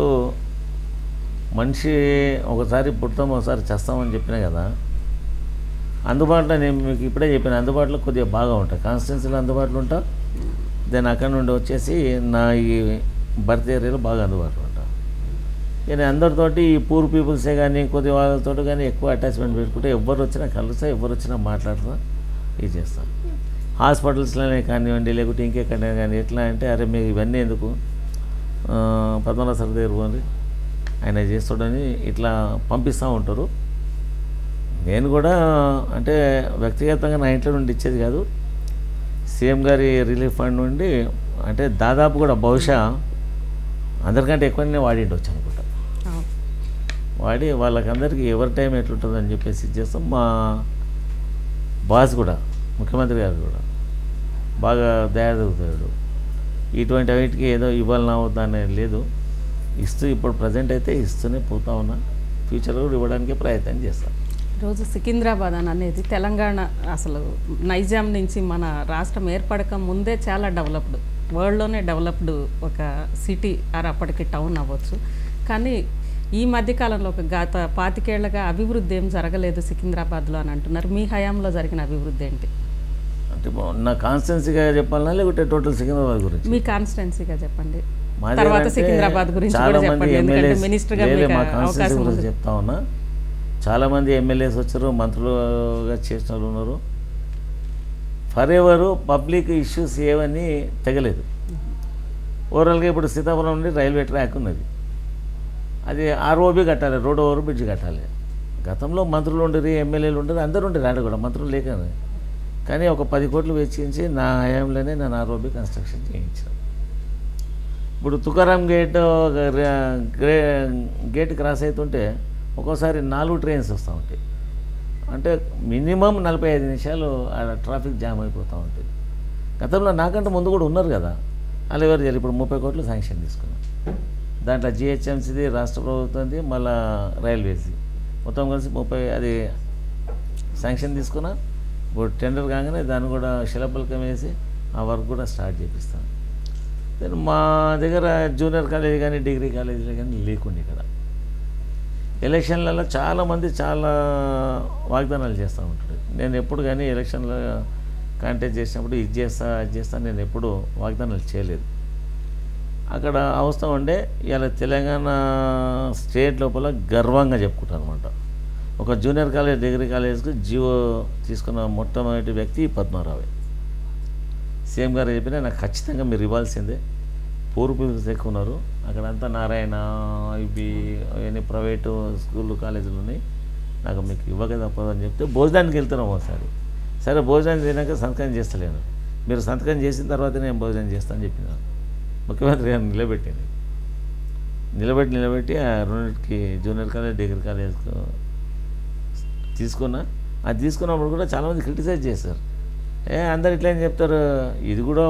మనిషి ఒకసారి పుడతాం ఒకసారి చేస్తామని చెప్పినా కదా అందుబాటులో నేను మీకు ఇప్పుడే చెప్పిన అందుబాటులో కొద్దిగా బాగా ఉంటాయి కాన్స్టిట్యున్సీలో అందుబాటులో ఉంటా దెన్ అక్కడ నుండి వచ్చేసి నా ఈ బర్త్ ఏరియాలో బాగా అందుబాటులో ఉంటా నేను అందరితోటి ఈ పూర్ పీపుల్సే కానీ కొద్ది వాళ్ళతో కానీ ఎక్కువ అటాచ్మెంట్ పెట్టుకుంటే ఎవరు వచ్చినా కలుస్తా ఎవరు వచ్చినా మాట్లాడతా ఇది చేస్తాను హాస్పిటల్స్లోనే కానివ్వండి లేకుంటే ఇంకెక్కడైనా కానీ ఎట్లా అంటే అరే మీకు ఇవన్నీ ఎందుకు ఆ, పద్మనాభ సార్ దగ్గర పోండి ఆయన చేస్తాడని ఇట్లా పంపిస్తూ ఉంటారు నేను కూడా అంటే వ్యక్తిగతంగా నా ఇంట్లో నుండి ఇచ్చేది కాదు సీఎం గారి రిలీఫ్ ఫండ్ నుండి అంటే దాదాపు కూడా బహుశా అందరికంటే ఎక్కువనే వాడిండొచ్చు అనుకుంటా అవును. వాడి వాళ్ళకందరికీ ఎవరి టైం ఎట్లుంటుందని చెప్పేసి ఇది చేస్తాం మా బాస్ కూడా ముఖ్యమంత్రి గారు కూడా బాగా దయాదవుతాడు ఇటువంటి వీటికి ఏదో ఇవ్వాలన్నా వద్దా అనేది లేదు ఇస్తూ ఇప్పుడు ప్రజెంట్ అయితే ఇస్తూనే పోతా ఉన్నా ఫ్యూచర్ కూడా ఇవ్వడానికి ప్రయత్నం చేస్తాను రోజు సికింద్రాబాద్ అని అనేది తెలంగాణ అసలు నైజాం నుంచి మన రాష్ట్రం ఏర్పడక ముందే చాలా డెవలప్డ్ వరల్డ్లోనే డెవలప్డ్ ఒక సిటీ ఆర్ అప్పటికి టౌన్ అవ్వచ్చు కానీ ఈ మధ్యకాలంలో ఒక గత పాతికేళ్లుగా అభివృద్ధి ఏం జరగలేదు సికింద్రాబాద్లో అని అంటున్నారు మీ హయాంలో జరిగిన అభివృద్ధి ఏంటి అంటే బా- నా కాన్స్టెన్సీగా చెప్పాలన్నా లేకుంటే టోటల్ సికింద్రాబాద్ గురించి మీ కాన్స్టిట్యున్సీగా చెప్పండి మాది తర్వాత ఏంటంటే సికింద్రాబాద్ గురించి చాలా కూడా మంది చెప్పండి ఎందుకంటే ఎమ్మెల్యేస్ మినిస్టర్గా లేలే, మీకు మా కాన్స్టిట్యూన్సీ అవకాశం గురించి ఉంది చెప్తా ఉన్నా చాలామంది ఎమ్మెల్యేస్ వచ్చారు మంత్రులుగా చేసిన వాళ్ళు ఉన్నారు ఫర్ ఎవరు పబ్లిక్ ఇష్యూస్ ఏవని తెగలేదు ఓవరాల్గా ఇప్పుడు సీతాపురం నుండి రైల్వే ట్రాక్ ఉన్నది అది ఆర్ఓబి కట్టాలి రోడ్ ఓవర్ బ్రిడ్జ్ కట్టాలి గతంలో మంత్రులు ఉండరు ఎమ్మెల్యేలు ఉండరు అందరూ ఉండరు ఆడ కూడా మంత్రులు లేక కానీ ఒక పది కోట్లు వెచ్చించి నా హయాంలోనే నేను ఆర్ఓబి కన్స్ట్రక్షన్ చేయించాను ఇప్పుడు Tukaram gate grey gate cross అవుతుంటే ఒక్కోసారి నాలుగు ట్రైన్స్ వస్తూ ఉంటాయి అంటే మినిమం నలభై ఐదు నిమిషాలు ఆడ ట్రాఫిక్ జామ్ అయిపోతూ ఉంటుంది గతంలో నాకంటే ముందు కూడా ఉన్నారు కదా అలా ఎవరు చేయాలి ఇప్పుడు ముప్పై కోట్లు శాంక్షన్ తీసుకున్నాం దాంట్లో జిహెచ్ఎంసీది రాష్ట్ర ప్రభుత్వంది మళ్ళా రైల్వేస్ది మొత్తం కలిసి ముప్పై అది శాంక్షన్ తీసుకున్నా ఇప్పుడు టెండర్ కాగానే దాన్ని కూడా శిలపలకం వేసి ఆ వర్క్ కూడా స్టార్ట్ చేపిస్తాను దెన్ మా దగ్గర జూనియర్ కాలేజ్ కానీ డిగ్రీ కాలేజీలు కానీ లేకుండే ఇక్కడ ఎలక్షన్లలో చాలామంది చాలా వాగ్దానాలు చేస్తూ ఉంటాడు నేను ఎప్పుడు కానీ ఎలక్షన్లో కాంటాక్ట్ చేసినప్పుడు ఇది చేస్తా అది చేస్తా నేను ఎప్పుడు వాగ్దానాలు చేయలేదు అక్కడ అవసరం ఉండే ఇలా తెలంగాణ స్టేట్ లోపల గర్వంగా చెప్పుకుంటాను అనమాట ఒక జూనియర్ కాలేజ్ డిగ్రీ కాలేజ్కి జియో తీసుకున్న మొట్టమొదటి వ్యక్తి పద్మారావే సీఎం గారు చెప్పినా నాకు ఖచ్చితంగా మీరు ఇవ్వాల్సిందే పూర్ పీపుల్స్ ఎక్కువ ఉన్నారు అక్కడంతా నారాయణ ఇవి అవన్నీ ప్రైవేటు స్కూళ్ళు కాలేజీలు ఉన్నాయి నాకు మీకు ఇవ్వక తప్పదని చెప్తే భోజనానికి వెళ్తున్నాం ఒకసారి సరే భోజనం తినాక సంతకం చేస్తలేను మీరు సంతకం చేసిన తర్వాత నేను భోజనం చేస్తానని చెప్పినాను ముఖ్యమంత్రి గారు నిలబెట్టింది నిలబెట్టి నిలబెట్టి ఆ రెండింటికి జూనియర్ కాలేజ్ డిగ్రీ కాలేజ్కు తీసుకున్నా అది తీసుకున్నప్పుడు కూడా చాలామంది క్రిటిసైజ్ చేశారు ఏ అందరు ఇట్లా ఏం చెప్తారు ఇది కూడా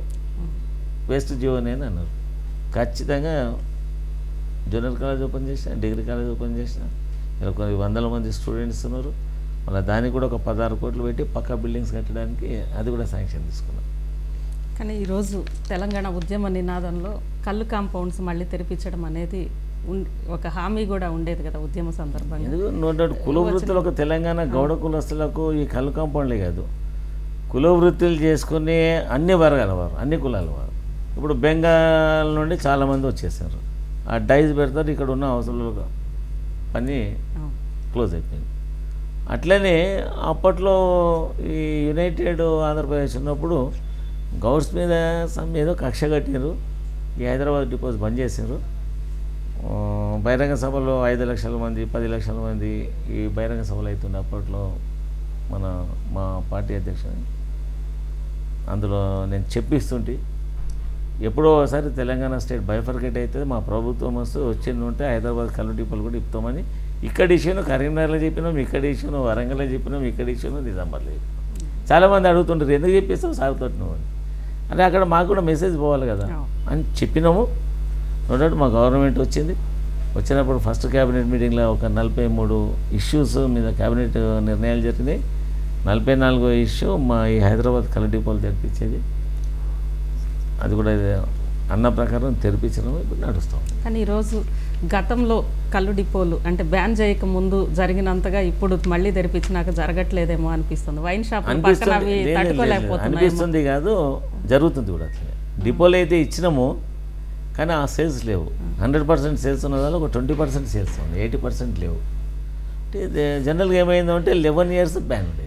వేస్ట్ జీవోనే అని అన్నారు ఖచ్చితంగా జూనియర్ కాలేజ్ ఓపెన్ చేసిన డిగ్రీ కాలేజ్ ఓపెన్ చేసిన ఇలా కొన్ని వందల మంది స్టూడెంట్స్ ఉన్నారు మళ్ళీ దానికి కూడా ఒక పదహారు కోట్లు పెట్టి పక్కా బిల్డింగ్స్ కట్టడానికి అది కూడా శాంక్షన్ తీసుకున్నాం కానీ ఈరోజు తెలంగాణ ఉద్యమ నినాదంలో కళ్ళు కాంపౌండ్స్ మళ్ళీ తెరిపించడం అనేది ఉన్- ఒక హామీ కూడా ఉండేది కదా ఉద్యమ సందర్భంగా ఎందుకు నూట కుల వృత్తులకు తెలంగాణ గౌడ కులస్తులకు ఈ కళ్ళు కాంపౌండ్లే కాదు కుల వృత్తులు చేసుకుని అన్ని వర్గాల వారు అన్ని కులాల వారు ఇప్పుడు బెంగాల్ నుండి చాలామంది వచ్చేసారు ఆ డైస్ పెడతారు ఇక్కడ ఉన్న అవసరాలు పని అవును. క్లోజ్ అయిపోయింది అట్లనే అప్పట్లో ఈ యునైటెడ్ ఆంధ్రప్రదేశ్ ఉన్నప్పుడు గౌడ్స్ మీద సమ్ ఏదో కక్ష కట్టారు ఈ హైదరాబాద్ డిపోజ్ బంద్ చేశారు ఆ, బహిరంగ సభలో ఐదు లక్షల మంది పది లక్షల మంది ఈ బహిరంగ సభలు అవుతుండే అప్పట్లో మన మా పార్టీ అధ్యక్షుడు అందులో నేను చెప్పిస్తుంటే ఎప్పుడో ఒకసారి తెలంగాణ స్టేట్ బైఫర్కేట్ అవుతుంది మా ప్రభుత్వం వస్తే వచ్చింది ఉంటే హైదరాబాద్ కళ్ళు డిపోలు కూడా ఇస్తామని ఇక్కడ ఇష్యూను కరీంనగర్లో చెప్పినాం ఇక్కడ ఇష్యూను వరంగల్లో చెప్పినాం ఇక్కడ ఇష్యూను నిజామాబాద్లో చెప్పినాం చాలామంది అడుగుతుంటారు ఎందుకు చెప్పేస్తావు సాగుతో నువ్వు అని అంటే అక్కడ మాకు కూడా మెసేజ్ పోవాలి కదా అని చెప్పినాము నోట్ మా గవర్నమెంట్ వచ్చింది వచ్చినప్పుడు ఫస్ట్ క్యాబినెట్ మీటింగ్లో ఒక నలభై మూడు ఇష్యూస్ మీద క్యాబినెట్ నిర్ణయాలు జరిగినాయి నలభై నాలుగో ఇష్యూ మా ఈ హైదరాబాద్ కళ్ళు డిపోలు తెరిపించేది అది కూడా ఇది అన్న ప్రకారం తెరిపించడం ఇప్పుడు నడుస్తాం కానీ ఈరోజు గతంలో కళ్ళు డిపోలు అంటే బ్యాన్ చేయక ముందు జరిగినంతగా ఇప్పుడు మళ్ళీ తెరిపించినాక జరగట్లేదేమో అనిపిస్తుంది వైన్ షాప్ పక్కన అనిపిస్తుంది అవి లేదు, లేదు, లేదు. తట్టుకోలేకపోతున్నాయి అనిపిస్తుంది కాదు జరుగుతుంది కూడా అట్లనే డిపోలు అయితే ఇచ్చినాము కానీ ఆ సేల్స్ లేవు హండ్రెడ్ పర్సెంట్ సేల్స్ ఉన్న దానిలో ఒక ట్వంటీ పర్సెంట్ సేల్స్ ఉంది ఎయిటీ పర్సెంట్ లేవు అంటే ఇది జనరల్గా ఏమైందంటే లెవెన్ ఇయర్స్ బ్యాన్ ఉండేది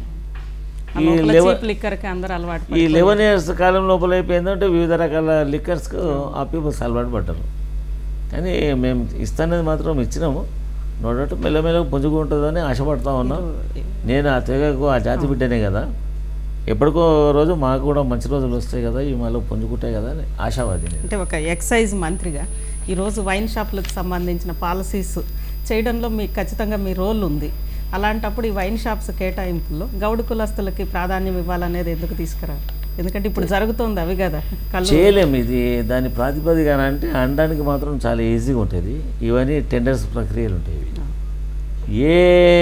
ఈ లెవెన్ చీప్ లిక్కర్కి అందరూ అలవాటు ఈ లెవెన్ ఇయర్స్ కాలం లోపల అయిపోయిందంటే వివిధ రకాల లిక్కర్స్కు ఆ పీపుల్స్ అలవాటు పడ్డారు కానీ మేము ఇస్తానది మాత్రం ఇచ్చినాము నో డౌట్ మెల్లమెల్లగా పుంజుకుంటుందని ఆశపడతా ఉన్నాం నేను ఆ తెగకు ఆ జాతి బిడ్డనే కదా ఎప్పటికో రోజు మాకు కూడా మంచి రోజులు వస్తాయి కదా ఈ మళ్ళీ పుంజుకుంటాయి కదా అని ఆశావాది నేను అంటే ఒక ఎక్సైజ్ మంత్రిగా ఈరోజు వైన్ షాపులకు సంబంధించిన పాలసీస్ చేయడంలో మీకు ఖచ్చితంగా మీ రోల్ ఉంది అలాంటప్పుడు ఈ వైన్ షాప్స్ కేటాయింపుల్లో గౌడు కులస్తులకి ప్రాధాన్యం ఇవ్వాలనేది ఎందుకు తీసుకురా ఎందుకంటే ఇప్పుడు జరుగుతోంది అవి కదా కళ్ళు చేయలేము ఇది దాని ప్రాతిపదిక అంటే అనడానికి మాత్రం చాలా ఈజీగా ఉంటుంది ఇవన్నీ టెండర్స్ ప్రక్రియలు ఉంటాయి ఇవి. ఏ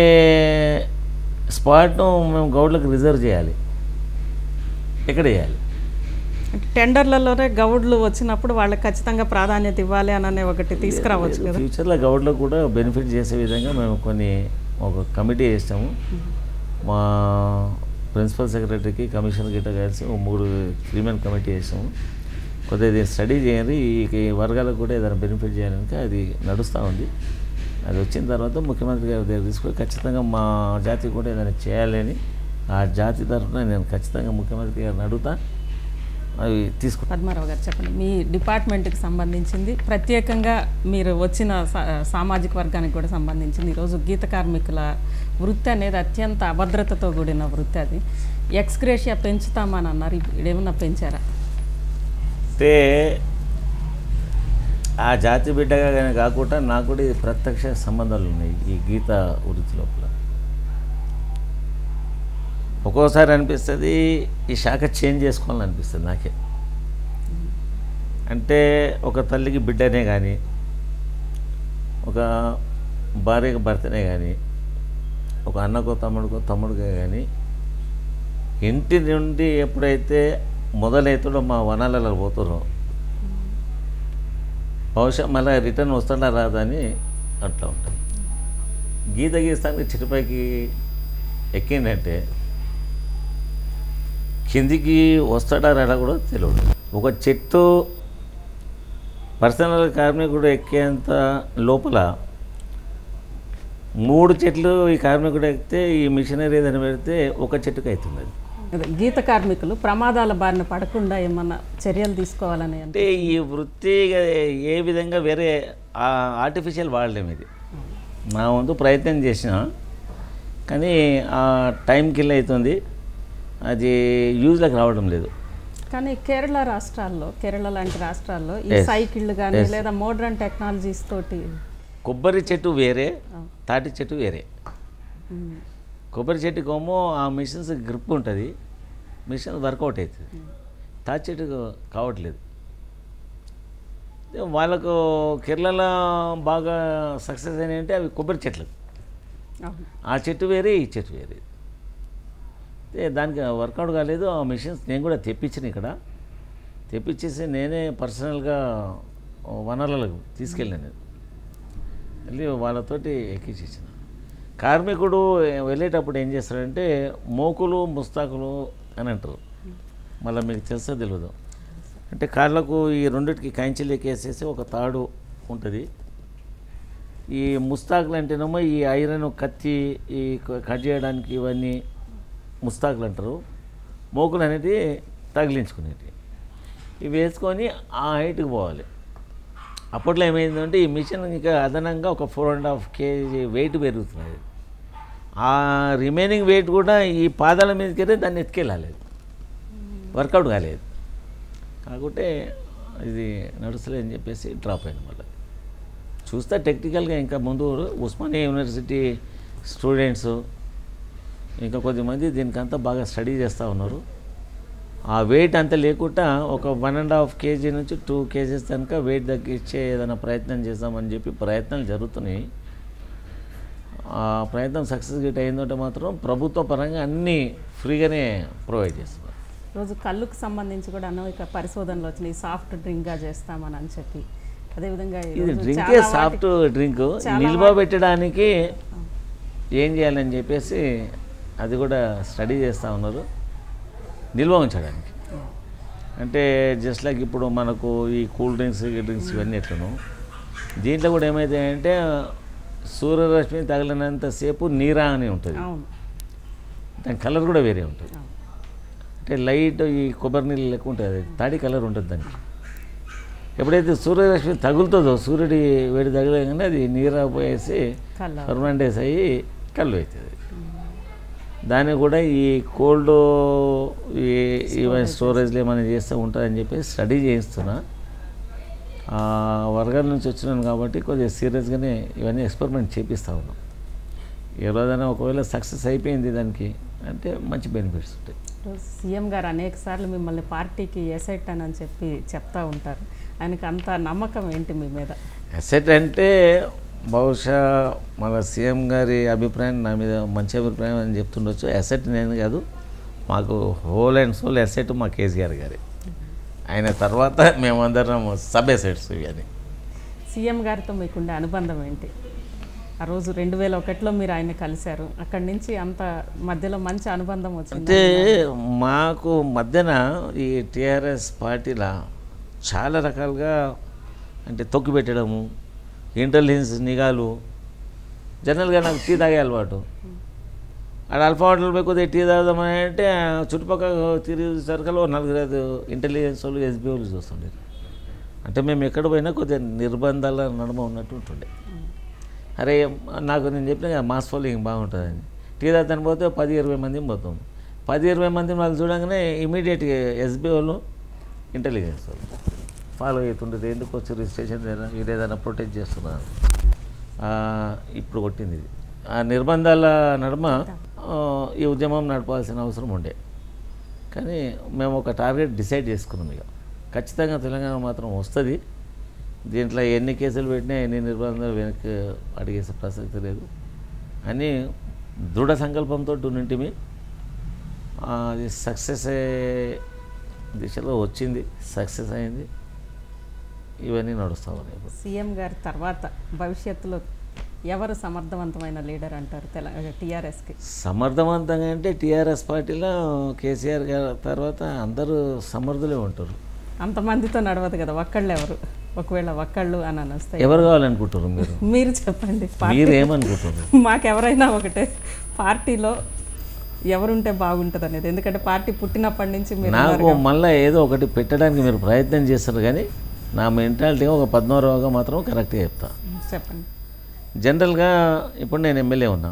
స్పాట్ను మేము గౌడ్లకు రిజర్వ్ చేయాలి ఎక్కడ చేయాలి అంటే టెండర్లలోనే గౌడ్లు వచ్చినప్పుడు వాళ్ళకి ఖచ్చితంగా ప్రాధాన్యత ఇవ్వాలి అని ఒకటి తీసుకురావచ్చు కదా ఫ్యూచర్లో గౌడ్లకు కూడా బెనిఫిట్ చేసే విధంగా మేము కొన్ని ఒక కమిటీ వేసాము మా ప్రిన్సిపల్ సెక్రటరీకి కమిషనర్ గిట్ట కలిసి ఓ మూడు త్రీ మెన్ కమిటీ వేసాము కొద్దిగా ఇది స్టడీ చేయాలి ఈ ఈ వర్గాలకు కూడా ఏదైనా బెనిఫిట్ చేయాలని అది నడుస్తూ ఉంది అది వచ్చిన తర్వాత ముఖ్యమంత్రి గారి దగ్గర తీసుకొని ఖచ్చితంగా మా జాతి కూడా ఏదైనా చేయాలని ఆ జాతి తరఫున నేను ఖచ్చితంగా ముఖ్యమంత్రి గారిని అడుగుతా అవి తీసుకుంటాను పద్మారావు గారు చెప్పండి మీ డిపార్ట్మెంట్కి సంబంధించింది ప్రత్యేకంగా మీరు వచ్చిన సా- సామాజిక వర్గానికి కూడా సంబంధించింది ఈరోజు గీత కార్మికుల వృత్తి అనేది అత్యంత అభద్రతతో కూడిన వృత్తి అది ఎక్స్గ్రేషియా పెంచుతామని అన్నారు ఇప్పుడు ఏమన్నా పెంచారా అంటే ఆ జాతి బిడ్డగా కానీ కాకుండా నాకు కూడా ఇది ప్రత్యక్ష సంబంధాలు ఉన్నాయి ఈ గీత వృత్తి లోపల ఒక్కోసారి అనిపిస్తుంది ఈ శాఖ చేంజ్ చేసుకోవాలని అనిపిస్తుంది నాకే అంటే ఒక తల్లికి బిడ్డనే కానీ ఒక భార్యకు భర్తనే కానీ ఒక అన్నకో తమ్ముడికో తమ్ముడికే కానీ ఇంటి నుండి ఎప్పుడైతే మొదలవుతాడో మా వనాలలో పోతారో బహుశా మళ్ళీ రిటర్న్ వస్తాడా రాదా అని అట్లా ఉంటుంది గీత గీస్తానికి చిటిపైకి ఎక్కిందంటే కిందికి వస్తాడా రాడా కూడా తెలియదు ఒక చెట్టు పర్సనల్ కార్మికుడు ఎక్కేంత లోపల మూడు చెట్లు ఈ కార్మికుడు ఎక్కితే ఈ మిషనరీ ఏదైనా పెడితే ఒక చెట్టుకి అవుతుంది అది అదే గీత కార్మికులు ప్రమాదాల బారిన పడకుండా ఏమన్నా చర్యలు తీసుకోవాలని అంటే అంటే ఈ వృత్తి ఏ విధంగా వేరే ఆర్టిఫిషియల్ వాడలేము ఇది నా వంతు ప్రయత్నం చేసిన కానీ ఆ టైం కిల్ అవుతుంది అది యూజ్లోకి రావడం లేదు కానీ కేరళ రాష్ట్రాల్లో కేరళ లాంటి రాష్ట్రాల్లో ఈ Yes. సైకిళ్ళు కానీ లేదా మోడర్న్ టెక్నాలజీస్ తోటి కొబ్బరి చెట్టు వేరే ఆ, తాటి చెట్టు వేరే ఉమ్, కొబ్బరి చెట్టుకేమో ఆ మిషన్స్ గ్రిప్ ఉంటుంది మిషన్ వర్కౌట్ అవుతుంది తాటి చెట్టు కావట్లేదు వాళ్ళకు కేరళలో బాగా సక్సెస్ అయినాయి అంటే అవి కొబ్బరి చెట్లు అవును ఆ చెట్టు వేరే ఈ చెట్టు వేరే అయితే దానికి వర్కౌట్ కాలేదు ఆ మిషన్స్ నేను కూడా తెప్పించిన ఇక్కడ తెప్పించేసి నేనే పర్సనల్గా వనరులకు తీసుకెళ్ళాను నేను వెళ్ళి వాళ్ళతోటి ఎక్కించేసిన కార్మికుడు వెళ్ళేటప్పుడు ఏం చేస్తాడంటే మోకులు ముస్తాకులు అని అంటారు మళ్ళీ మీకు తెలుసో తెలియదు అంటే కాళ్ళకు ఈ రెండిటికి కంచెలు ఎక్కేసేసి ఒక తాడు ఉంటుంది ఈ ముస్తాకులు అంటేనేమో ఈ ఐరన్ కత్తి ఈ క- కట్ చేయడానికి ఇవన్నీ ముస్తాకులు అంటారు మోకులు అనేది తగిలించుకునేవి ఇవి వేసుకొని ఆ హైట్కి పోవాలి అప్పట్లో ఏమైందంటే ఈ మిషన్ ఇంకా అదనంగా ఒక four and half KG weight పెరుగుతున్నది ఆ రిమైనింగ్ వెయిట్ కూడా ఈ పాదాల మీదకి వెళ్ళి దాన్ని ఎత్తుకెళ్ళాలి వర్కౌట్ కాలేదు కాకుంటే ఇది నడుస్తలేదని చెప్పేసి డ్రాప్ అయింది మళ్ళీ చూస్తే టెక్నికల్గా ఇంకా ముందు ఉస్మానియా యూనివర్సిటీ స్టూడెంట్స్ ఇంకా కొద్దిమంది దీనికంతా బాగా స్టడీ చేస్తూ ఉన్నారు ఆ వెయిట్ అంత లేకుండా ఒక వన్ అండ్ హాఫ్ కేజీ నుంచి టూ కేజీస్ కనుక వెయిట్ తగ్గించే ఏదైనా ప్రయత్నం చేద్దామని చెప్పి ప్రయత్నాలు జరుగుతున్నాయి ఆ ప్రయత్నం సక్సెస్ గిట్ అయిందంటే మాత్రం ప్రభుత్వ పరంగా అన్నీ ఫ్రీగానే ప్రొవైడ్ చేస్తున్నారు రోజు కళ్ళుకు సంబంధించి కూడా అనేక పరిశోధనలు వచ్చినాయి సాఫ్ట్ డ్రింక్గా చేస్తామని అని చెప్పి అదేవిధంగా ఇది ఈరోజు డ్రింకే చాలా సాఫ్ట్ డ్రింక్ చాలా నిల్వ పెట్టడానికి ఏం చేయాలని చెప్పేసి అది కూడా స్టడీ చేస్తూ ఉన్నారు నిల్వ ఉంచడానికి అంటే జస్ట్ లైక్ ఇప్పుడు మనకు ఈ కూల్ డ్రింక్స్ ఈ డ్రింక్స్ ఇవన్నీ ఎట్లను దీంట్లో కూడా ఏమైతాయంటే సూర్యరశ్మి తగిలినంతసేపు నీరా అని ఉంటుంది అవును దాని కలర్ కూడా వేరే ఉంటుంది అవును. అంటే లైట్ ఈ కొబ్బరి నీళ్ళు లెక్క ఉంటుంది అది తాడి కలర్ ఉంటుంది దానికి ఎప్పుడైతే సూర్యరశ్మి తగులుతుందో సూర్యుడి వేడి తగిలగానే అది నీరా పోయేసి కళ్ళ ఫర్మెంటేస్ అయ్యి కళ్ళు అవుతుంది దాన్ని కూడా ఈ కోల్డ్ ఈ ఈవెన్ స్టోరేజ్లో ఏమైనా చేస్తూ ఉంటుందని చెప్పి స్టడీ చేయిస్తున్నా ఆ వర్గాల నుంచి వచ్చినాను కాబట్టి కొద్దిగా సీరియస్గానే ఇవన్నీ ఎక్స్పెరిమెంట్ చేపిస్తూ ఉన్నాం ఏ రోజైనా ఒకవేళ సక్సెస్ అయిపోయింది దానికి అంటే మంచి బెనిఫిట్స్ ఉంటాయి రోజు సీఎం గారు అనేక సార్లు మిమ్మల్ని పార్టీకి ఎసెట్ అని అని చెప్పి చెప్తా ఉంటారు ఆయనకి అంత నమ్మకం ఏంటి మీ మీద అసెట్ అంటే బహుశా మన సీఎం గారి అభిప్రాయం నా మీద మంచి అభిప్రాయం అని చెప్తుండొచ్చు అసెట్ నేను కాదు మాకు హోల్ అండ్ సోల్ అసెట్ మా కేసీఆర్ గారి ఆయన తర్వాత మేమందరం సబ్ అసెట్స్ ఇవన్నీ సీఎం గారితో మీకుండే అనుబంధం ఏంటి ఆ రోజు రెండు వేల ఒకటిలో మీరు ఆయన కలిశారు అక్కడి నుంచి అంత మధ్యలో మంచి అనుబంధం వచ్చింది అంటే మాకు మధ్యన ఈ టీఆర్ఎస్ పార్టీలో చాలా రకాలుగా అంటే తొక్కి పెట్టడము ఇంటెలిజెన్స్ నిఘాలు జనరల్గా నాకు టీ తాగే అలవాటు ఆడ అల్ఫా హోటల్ పోయి కొద్దిగా టీ తాగుదామని అంటే ఆ చుట్టుపక్కల తిరిగి సరుకులో నలుగురు ఐదు ఇంటెలిజెన్స్ వాళ్ళు ఎస్బీ వాళ్ళు చూస్తుండేది అంటే మేము ఎక్కడ పోయినా కొద్దిగా నిర్బంధాల నడుమ ఉన్నట్టు ఉంటుండే అరే నాకు నేను చెప్పిన కదా మాస్ ఫాలోయింగ్ బాగుంటుందని టీ తాగుతాను పోతే పది ఇరవై మంది పోతాం పది ఇరవై మంది వాళ్ళు చూడగానే ఇమీడియట్గా ఎస్బీ వాళ్ళు ఇంటెలిజెన్స్ వాళ్ళు ఫాలో అవుతుండేది ఎందుకు వచ్చి రిజిస్ట్రేషన్ మీరు ఏదైనా ప్రొటెక్ట్ చేస్తున్నారు ఆ, ఇప్పుడు కొట్టింది ఇది ఆ నిర్బంధాల నడుమ ఆ, ఈ ఉద్యమం నడపాల్సిన అవసరం ఉండే కానీ మేము ఒక టార్గెట్ డిసైడ్ చేసుకున్నాం ఇక ఖచ్చితంగా తెలంగాణ మాత్రం వస్తుంది దీంట్లో ఎన్ని కేసులు పెట్టినా ఎన్ని నిర్బంధాలు వెనక్కి అడిగేసే ప్రసక్తి లేదు అని దృఢ సంకల్పంతో ఉన్నింటిమి ఆ, అది సక్సెస్ అయ్యే దిశలో వచ్చింది సక్సెస్ అయింది ఇవన్నీ నడుస్తూ ఉన్నాయి ఇప్పుడు సీఎం గారి తర్వాత భవిష్యత్తులో ఎవరు సమర్థవంతమైన లీడర్ అంటారు తెలంగాణ టీఆర్ఎస్కి సమర్థవంతంగా అంటే టీఆర్ఎస్ పార్టీలో కేసీఆర్ గారి తర్వాత అందరూ సమర్థులే ఉంటారు అంతమందితో నడవదు కదా ఒక్కళ్ళు ఎవరు ఒకవేళ ఒక్కళ్ళు అని అని వస్తాయి ఎవరు కావాలనుకుంటారు మీరు మీరు చెప్పండి పార్టీ మీరు ఏమనుకుంటారు మాకెవరైనా ఒకటే పార్టీలో ఎవరుంటే బాగుంటుంది అనేది ఎందుకంటే పార్టీ పుట్టినప్పటి నుంచి మీరు నాకు మళ్ళీ ఏదో ఒకటి పెట్టడానికి మీరు ప్రయత్నం చేస్తారు కానీ నా మెంటాలిటీ ఒక పద్మరావుగా మాత్రం కరెక్ట్గా చెప్తా చెప్పండి జనరల్గా ఇప్పుడు నేను ఎమ్మెల్యే ఉన్నా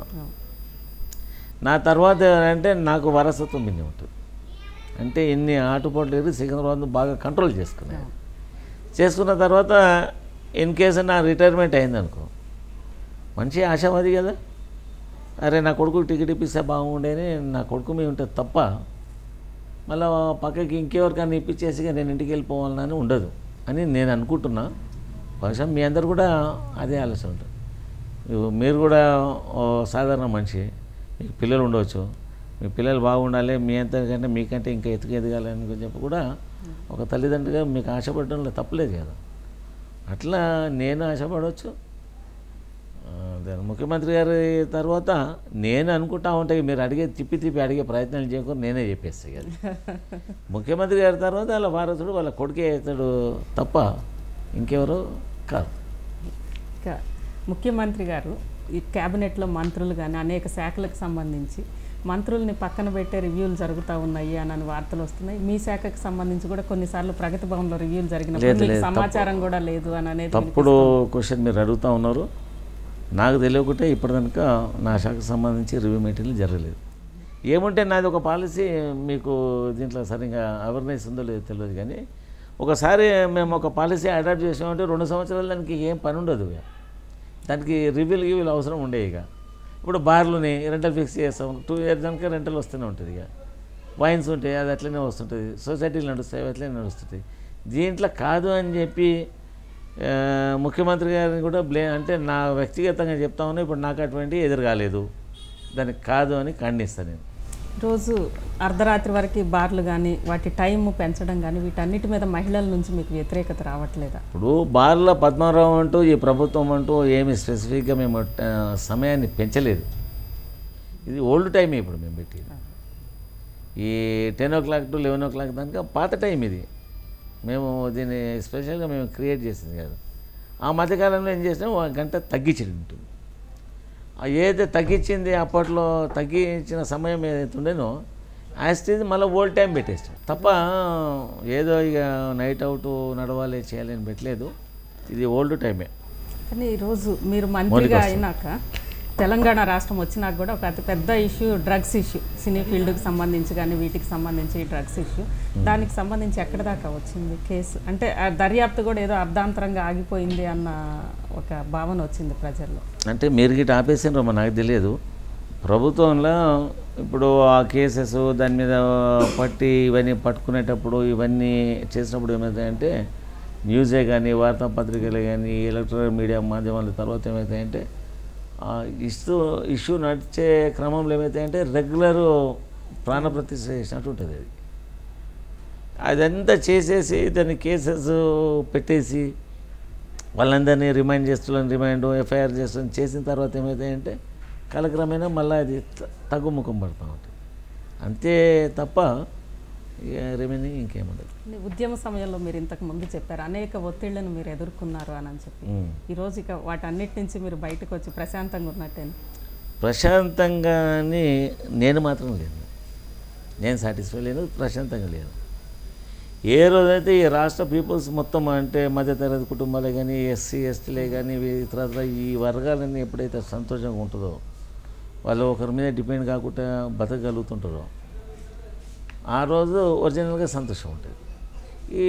నా తర్వాత అంటే నాకు వారసత్వం మింది ఉంటుంది అంటే ఇన్ని ఆటుపోట్లు ఎదురు సికింద్రాబాద్ బాగా కంట్రోల్ చేసుకున్నాను చేసుకున్న తర్వాత ఇన్ కేసు నా రిటైర్మెంట్ అయిందనుకో మంచి ఆశావాది కదా అరే నా కొడుకు టికెట్ ఇప్పిస్తే బాగుండేని నా కొడుకు మీద ఉంటుంది తప్ప మళ్ళీ పక్కకి ఇంకెవరికైనా ఇప్పించేసి ఇక నేను ఇంటికి వెళ్ళిపోవాలని ఉండదు అని నేను అనుకుంటున్నా బహుశా మీ అందరు కూడా అదే ఆలోచన ఉంటుంది ఇవ్వు మీరు కూడా ఓ సాధారణ మనిషి మీకు పిల్లలు ఉండవచ్చు మీ పిల్లలు బాగుండాలి మీ అంతకంటే మీకంటే ఇంకా ఎత్తుకు ఎదగాలని చెప్పి కూడా ఒక తల్లిదండ్రిగా మీకు ఆశపడడంలో తప్పలేదు కదా అట్లా నేను ఆశపడవచ్చు ఆ, దాని ముఖ్యమంత్రి గారి తర్వాత నేను అనుకుంటా ఉంటే మీరు అడిగే తిప్పి తిప్పి అడిగే ప్రయత్నాలు చేయకుండా నేనే చెప్పేస్తాను కదా ముఖ్యమంత్రి గారి తర్వాత వాళ్ళ వారసుడు వాళ్ళ కొడుకే అవుతాడు తప్ప ఇంకెవరు కాదు ఇంకా ముఖ్యమంత్రి గారు ఈ క్యాబినెట్లో మంత్రులు కానీ అనేక శాఖలకు సంబంధించి మంత్రుల్ని పక్కన పెట్టే రివ్యూలు జరుగుతూ ఉన్నాయి అని అని వార్తలు వస్తున్నాయి మీ శాఖకు సంబంధించి కూడా కొన్నిసార్లు ప్రగతి భవన్లో రివ్యూలు జరిగినప్పుడు లేదు, మీకు లేదు, సమాచారం కూడా లేదు అని అనేది తప్పుడు క్వశ్చన్ మీరు అడుగుతూ ఉన్నారు నాకు తెలియకుంటే ఇప్పటికనుక నా శాఖకు సంబంధించి రివ్యూ మీటింగ్లు జరగలేదు ఏముంటే నాది ఒక పాలసీ మీకు దీంట్లో సరిగా అవేర్నెస్ ఉందో లేదో తెలియదు కానీ ఒకసారి మేము ఒక పాలసీ అడాప్ట్ చేసామంటే రెండు సంవత్సరాలు దానికి ఏం పని ఉండదు ఇక దానికి రివ్యూలు గివ్యూలు అవసరం ఉండే ఇక ఇప్పుడు బార్లుని రెంటల్ ఫిక్స్ చేస్తాం టూ ఇయర్స్ దానికి రెంటల్ వస్తూనే ఉంటుంది ఇక వైన్స్ ఉంటాయి అది అట్లనే వస్తుంటుంది సొసైటీలు నడుస్తాయి అవి అట్లనే నడుస్తుంటాయి దీంట్లో కాదు అని చెప్పి ఆ, ముఖ్యమంత్రి గారిని కూడా బ్లే అంటే నా వ్యక్తిగతంగా చెప్తా ఉన్నా ఇప్పుడు నాకు అటువంటి ఎదురు కాలేదు దానికి కాదు అని ఖండిస్తాను నేను రోజు అర్ధరాత్రి వరకు బార్లు కానీ వాటి టైం పెంచడం కానీ వీటన్నిటి మీద మహిళల నుంచి మీకు వ్యతిరేకత రావట్లేదా ఇప్పుడు బార్ల పద్మారావు అంటూ ఈ ప్రభుత్వం అంటూ ఏమి స్పెసిఫిక్గా మేము ఆ, సమయాన్ని పెంచలేదు ఇది ఓల్డ్ టైమే ఇప్పుడు మేము పెట్టేది ఈ ten o'clock to eleven o'clock దాకా పాత టైం ఇది మేము దీన్ని స్పెషల్గా మేము క్రియేట్ చేసింది కాదు ఆ మధ్యకాలంలో ఏం చేసినాం ఒక గంట తగ్గించింది ఉంటుంది ఆ ఏదైతే తగ్గించింది అప్పట్లో తగ్గించిన సమయం ఏదైతే ఉండేనో యాస్టీజ్ మళ్ళీ ఓల్డ్ టైం పెట్టేస్తాం తప్ప ఏదో ఇక నైట్ అవుట్ నడవాలి చేయాలి అని పెట్టలేదు ఇది ఓల్డ్ టైమే కానీ ఈరోజు మీరు మంత్రిగా అయినాక తెలంగాణ రాష్ట్రం వచ్చినాక కూడా ఒక అతి పెద్ద ఇష్యూ డ్రగ్స్ ఇష్యూ సినీ ఫీల్డ్కి సంబంధించి కానీ వీటికి సంబంధించి డ్రగ్స్ ఇష్యూ దానికి సంబంధించి ఎక్కడి దాకా వచ్చింది కేసు అంటే ఆ దర్యాప్తు కూడా ఏదో అర్ధాంతరంగా ఆగిపోయింది అన్న ఒక భావన వచ్చింది ప్రజల్లో అంటే మీరు గిట్ట ఆపేసినారో నాకు తెలియదు ప్రభుత్వంలో ఇప్పుడు ఆ కేసెస్ దాని మీద పట్టి ఇవన్నీ పట్టుకునేటప్పుడు ఇవన్నీ చేసినప్పుడు ఏమవుతాయంటే న్యూసే కానీ వార్తాపత్రికలే కానీ ఎలక్ట్రానిక్ మీడియా మాధ్యమాల తర్వాత ఏమవుతాయంటే ఆ ఇష్యూ ఇష్యూ నడిచే క్రమంలో ఏమవుతాయంటే రెగ్యులర్ ప్రాణప్రతిష్ఠ చేసినట్టు ఉంటుంది అది అదంతా చేసేసి దాన్ని కేసెస్ పెట్టేసి వాళ్ళందరినీ రిమైండ్ చేస్తున్నాను రిమైండ్ ఎఫ్ఐఆర్ చేస్తున్నాను చేసిన తర్వాత ఏమవుతాయంటే కాలక్రమేణా మళ్ళీ అది త- తగ్గుముఖం పడుతూ ఉంటుంది అంతే తప్ప ఇక రిమైనింగ్ ఇంకేముండదు ఈ ఉద్యమ సమయంలో మీరు ఇంతకు ముందు చెప్పారు అనేక ఒత్తిళ్లను మీరు ఎదుర్కొన్నారు అని అని చెప్పి ఉమ్. ఈరోజు ఇక వాటన్నిటి నుంచి మీరు బయటకు వచ్చి ప్రశాంతంగా ఉన్నట్టేనా ప్రశాంతంగాని నేను మాత్రం లేను నేను సాటిస్ఫై లేను ప్రశాంతంగా లేను ఏ రోజైతే ఈ రాష్ట్ర పీపుల్స్ మొత్తం అంటే మధ్యతరగతి కుటుంబాలే కానీ ఎస్సీ ఎస్టీలే కానీ ఇతర ఈ వర్గాలన్నీ ఎప్పుడైతే సంతోషంగా ఉంటుందో వాళ్ళు ఒకరి మీద డిపెండ్ కాకుండా బతకగలుగుతుంటారో ఆ రోజు ఒరిజినల్గా సంతోషం ఉంటుంది ఈ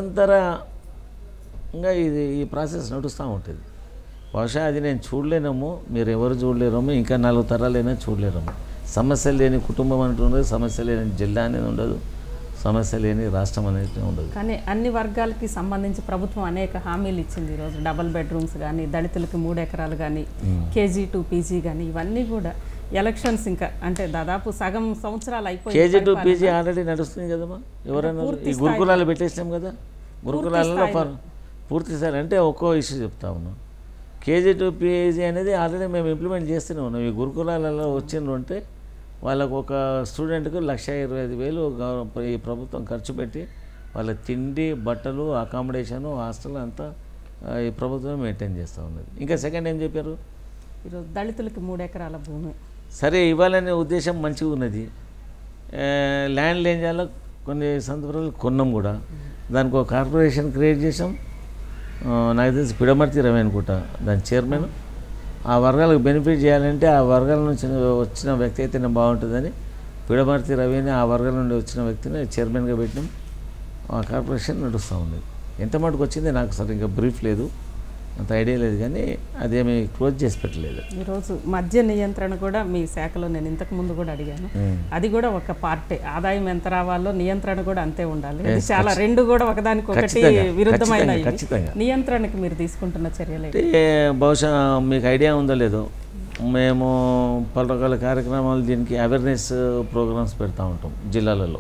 నిరంతరంగా ఇది ఈ ప్రాసెస్ నడుస్తూ ఉంటుంది బహుశా అది నేను చూడలేనేమో మీరు ఎవరు చూడలేరేమో ఇంకా నాలుగు తరాలైనా చూడలేరేమో సమస్య లేని కుటుంబం అంటూ ఉండదు సమస్య లేని జిల్లా అనేది ఉండదు సమస్య లేని రాష్ట్రం అనేది ఉండదు కానీ అన్ని వర్గాలకి సంబంధించి ప్రభుత్వం అనేక హామీలు ఇచ్చింది ఈరోజు డబుల్ బెడ్రూమ్స్ కానీ దళితులకి మూడు ఎకరాలు కానీ కేజీ టు పీజీ కానీ ఇవన్నీ కూడా ఎలక్షన్స్ ఇంకా అంటే దాదాపు సగం సంవత్సరాలు అయిపోయి కేజీ టు పీజీ ఆల్రెడీ నడుస్తుంది కదమ్మా ఎవరైనా ఈ గురుకులాలు పెట్టేసినాం కదా గురుకులాలలో ఫర్ పూర్తి స్థాయి అంటే ఒక్కో ఇష్యూ చెప్తా ఉన్నాం కేజీ టు పీజీ అనేది ఆల్రెడీ మేము ఇంప్లిమెంట్ చేస్తూనే ఉన్నాం ఈ గురుకులాలలో వచ్చిండ్రు అంటే వాళ్ళకు ఒక స్టూడెంట్కు లక్ష ఇరవై ఐదు వేలు గవ- ఈ ప్రభుత్వం ఖర్చు పెట్టి వాళ్ళ తిండి బట్టలు అకామిడేషను హాస్టల్ అంతా ఆ, ఈ ప్రభుత్వం మెయింటైన్ చేస్తూ ఉన్నది ఇంకా సెకండ్ ఏం చెప్పారు ఈరోజు దళితులకి మూడు ఎకరాల భూమి సరే ఇవ్వాలనే ఉద్దేశం మంచిగా ఉన్నది ఆ, ల్యాండ్లు ఏం చేయాలో కొన్ని సందర్భాలు కొన్నాం కూడా దానికి ఒక కార్పొరేషన్ క్రియేట్ చేసాం ఆ, నాకు తెలిసి పిడమర్తి రవి అనుకుంటా దాని చైర్మన్ ఆ వర్గాలకు బెనిఫిట్ చేయాలంటే ఆ వర్గాల నుంచి వచ్చిన వ్యక్తి అయితేనే బాగుంటుందని పిడమర్తి రవిని ఆ వర్గాల నుండి వచ్చిన వ్యక్తిని చైర్మన్గా పెట్టినాం ఆ కార్పొరేషన్ నడుస్తూ ఉంది ఎంత మటుకు వచ్చింది నాకు సరే ఇంకా బ్రీఫ్ లేదు అంత ఐడియా లేదు కానీ అదేమీ క్లోజ్ చేసి పెట్టలేదు ఈరోజు మద్య నియంత్రణ కూడా మీ శాఖలో నేను ఇంతకు ముందు కూడా అడిగాను అది కూడా ఒక పార్టే ఆదాయం ఎంత రావాలో నియంత్రణ కూడా అంతే ఉండాలి ఇది చాలా రెండు కూడా ఒకదానికి ఒకటి ఖచ్చితంగా, విరుద్ధమైన ఖచ్చితంగా, ఇవి. ఖచ్చితంగా. నియంత్రణకి మీరు తీసుకుంటున్న చర్యలు ఏంటి? అంటే బహుశా మీకు ఐడియా ఉందో లేదో మేము పలు రకాల కార్యక్రమాలు దీనికి అవేర్నెస్ ప్రోగ్రామ్స్ పెడతా ఉంటాం జిల్లాలలో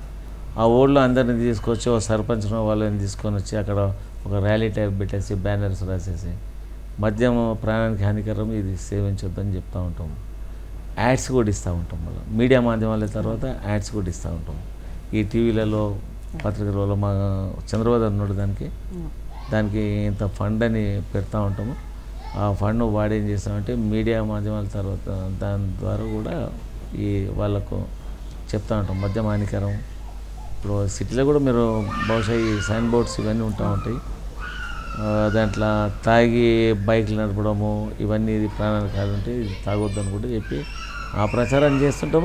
ఆ ఊళ్ళో అందరిని తీసుకొచ్చి ఒక సర్పంచ్ వాళ్ళని తీసుకొని వచ్చి అక్కడ ఒక ర్యాలీ టైప్ పెట్టేసి బ్యానర్స్ రాసేసి మద్యం ప్రాణానికి హానికరం ఇది సేవించొద్దని చెప్తూ ఉంటాం యాడ్స్ కూడా ఇస్తూ ఉంటాం మళ్ళీ మీడియా మాధ్యమాల తర్వాత యాడ్స్ కూడా ఇస్తూ ఉంటాం ఈ టీవీలలో పత్రికలలో మా చంద్రబాబు ఉన్నాడు దానికి దానికి ఇంత ఫండ్ అని పెడతా ఉంటాము ఆ ఫండ్ వాడి ఏం చేస్తామంటే మీడియా మాధ్యమాల తర్వాత దాని ద్వారా కూడా ఈ వాళ్ళకు చెప్తా ఉంటాం మద్యం హానికరం ఇప్పుడు సిటీలో కూడా మీరు బహుశా ఈ సైన్ బోర్డ్స్ ఇవన్నీ ఉంటా ఉంటాయి ఆ, దాంట్లో తాగి బైక్లు నడపడము ఇవన్నీ ఇది ప్రాణాలు కాదంటే ఇది తాగొద్దని కూడా చెప్పి ఆ ప్రచారం చేస్తుంటాము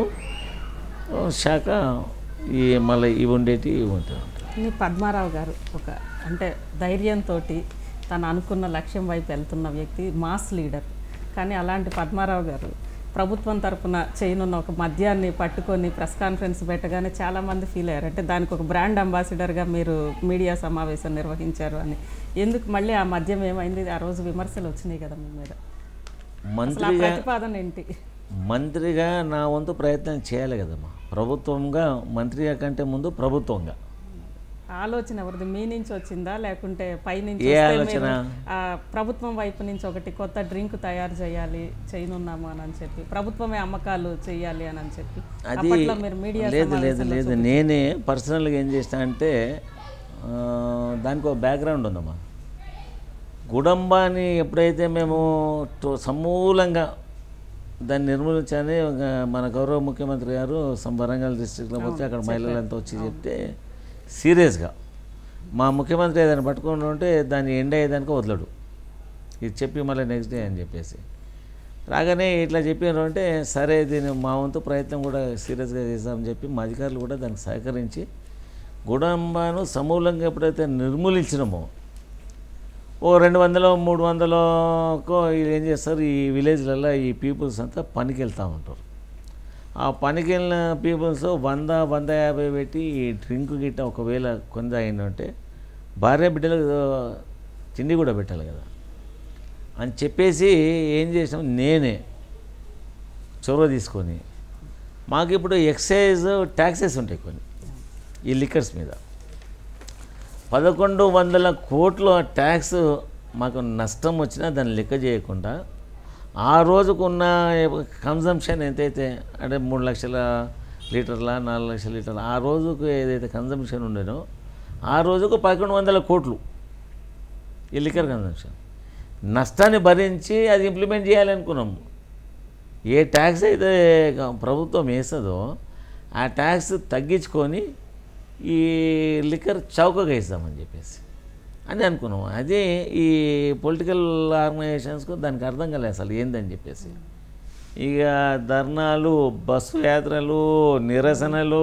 ఆ, శాఖ ఈ మళ్ళీ ఇవి ఉండేటి ఇవి ఉంటాయి ఈ పద్మారావు గారు ఒక అంటే ధైర్యంతో తను అనుకున్న లక్ష్యం వైపు వెళ్తున్న వ్యక్తి మాస్ లీడర్ కానీ అలాంటి పద్మారావు గారు ప్రభుత్వం తరపున చేయనున్న ఒక మద్యాన్ని పట్టుకొని ప్రెస్ కాన్ఫరెన్స్ పెట్టగానే చాలామంది ఫీల్ అయ్యారు అంటే దానికి ఒక బ్రాండ్ అంబాసిడర్గా మీరు మీడియా సమావేశం నిర్వహించారు అని ఎందుకు మళ్ళీ ఆ మద్యం ఏమైంది ఆ రోజు విమర్శలు వచ్చినాయి కదా మీ మీద అసలు ఆ మంత్రిగా ప్రతిపాదన ఏంటి మంత్రిగా నా వంతు ప్రయత్నం చేయాలి కదమ్మా ప్రభుత్వంగా మంత్రిగా కంటే ముందు ప్రభుత్వంగా ఆలోచన ఎవరిది మీ నుంచి వచ్చిందా లేకుంటే పై నుంచి ఏ వస్తే ఆలోచన? మీరు, ఆ, ప్రభుత్వం వైపు నుంచి ఒకటి కొత్త డ్రింక్ తయారు చేయాలి చేయనున్నాము అని అని చెప్పి ప్రభుత్వమే అమ్మకాలు చేయాలి అని అని చెప్పి అది అప్పట్లో మీరు మీడియా లేదు లేదు లేదు నేనే పర్సనల్గా ఏం చేసిన అంటే ఆ, దానికి ఒక బ్యాక్గ్రౌండ్ ఉందమ్మా గుడంబాన్ని ఎప్పుడైతే మేము టు- సమూలంగా దాన్ని నిర్మూలించాలని ఒక మన గౌరవ ముఖ్యమంత్రి గారు సం- వరంగల్ డిస్టిక్లో వచ్చి అక్కడ మహిళలంతా వచ్చి చెప్తే సీరియస్గా మా ముఖ్యమంత్రి ఏదైనా పట్టుకొని ఉంటే దాన్ని ఎండ్ అయ్యేదానికి వదలడు ఇది చెప్పి మళ్ళీ నెక్స్ట్ డే అని చెప్పేసి రాగానే ఇట్లా చెప్పినారు అంటే సరే దీని మా వంతు ప్రయత్నం కూడా సీరియస్గా చేస్తామని చెప్పి మా అధికారులు కూడా దానికి సహకరించి గుడంబాను సమూలంగా ఎప్పుడైతే నిర్మూలించినామో ఓ రెండు వందలు మూడు వందలకో వీళ్ళు ఏం చేస్తారు ఈ విలేజ్లలో ఈ పీపుల్స్ అంతా పనికి వెళ్తూ ఉంటారు ఆ పనికి వెళ్ళిన పీపుల్స్ వంద వంద యాభై పెట్టి ఈ డ్రింక్ గిట్ట ఒకవేళ కొంద అయిందంటే భార్య బిడ్డలకు తిండి కూడా పెట్టాలి కదా అని చెప్పేసి ఏం చేసాం నేనే చొరవ తీసుకొని మాకు ఇప్పుడు ఎక్సైజ్ ట్యాక్సెస్ ఉంటాయి కొన్ని ఈ లిక్కర్స్ మీద పదకొండు వందల కోట్ల ట్యాక్స్ మాకు నష్టం వచ్చినా దాన్ని లెక్క చేయకుండా ఆ రోజుకున్న కన్జంప్షన్ ఎంతైతే అంటే మూడు లక్షల లీటర్ల నాలుగు లక్షల లీటర్ల ఆ రోజుకు ఏదైతే కన్జంప్షన్ ఉండేనో ఆ రోజుకు పదకొండు వందల కోట్లు ఈ లిక్కర్ కన్జంప్షన్ నష్టాన్ని భరించి అది ఇంప్లిమెంట్ చేయాలనుకున్నాము ఏ ట్యాక్స్ అయితే ప్రభుత్వం వేస్తుందో ఆ ట్యాక్స్ తగ్గించుకొని ఈ లిక్కర్ చౌకగా ఇస్తామని చెప్పేసి అని అనుకున్నాం అదే ఈ పొలిటికల్ ఆర్గనైజేషన్స్కు దానికి అర్థం కాలేదు అసలు ఏందని చెప్పేసి ఇక ధర్నాలు బస్సు యాత్రలు నిరసనలు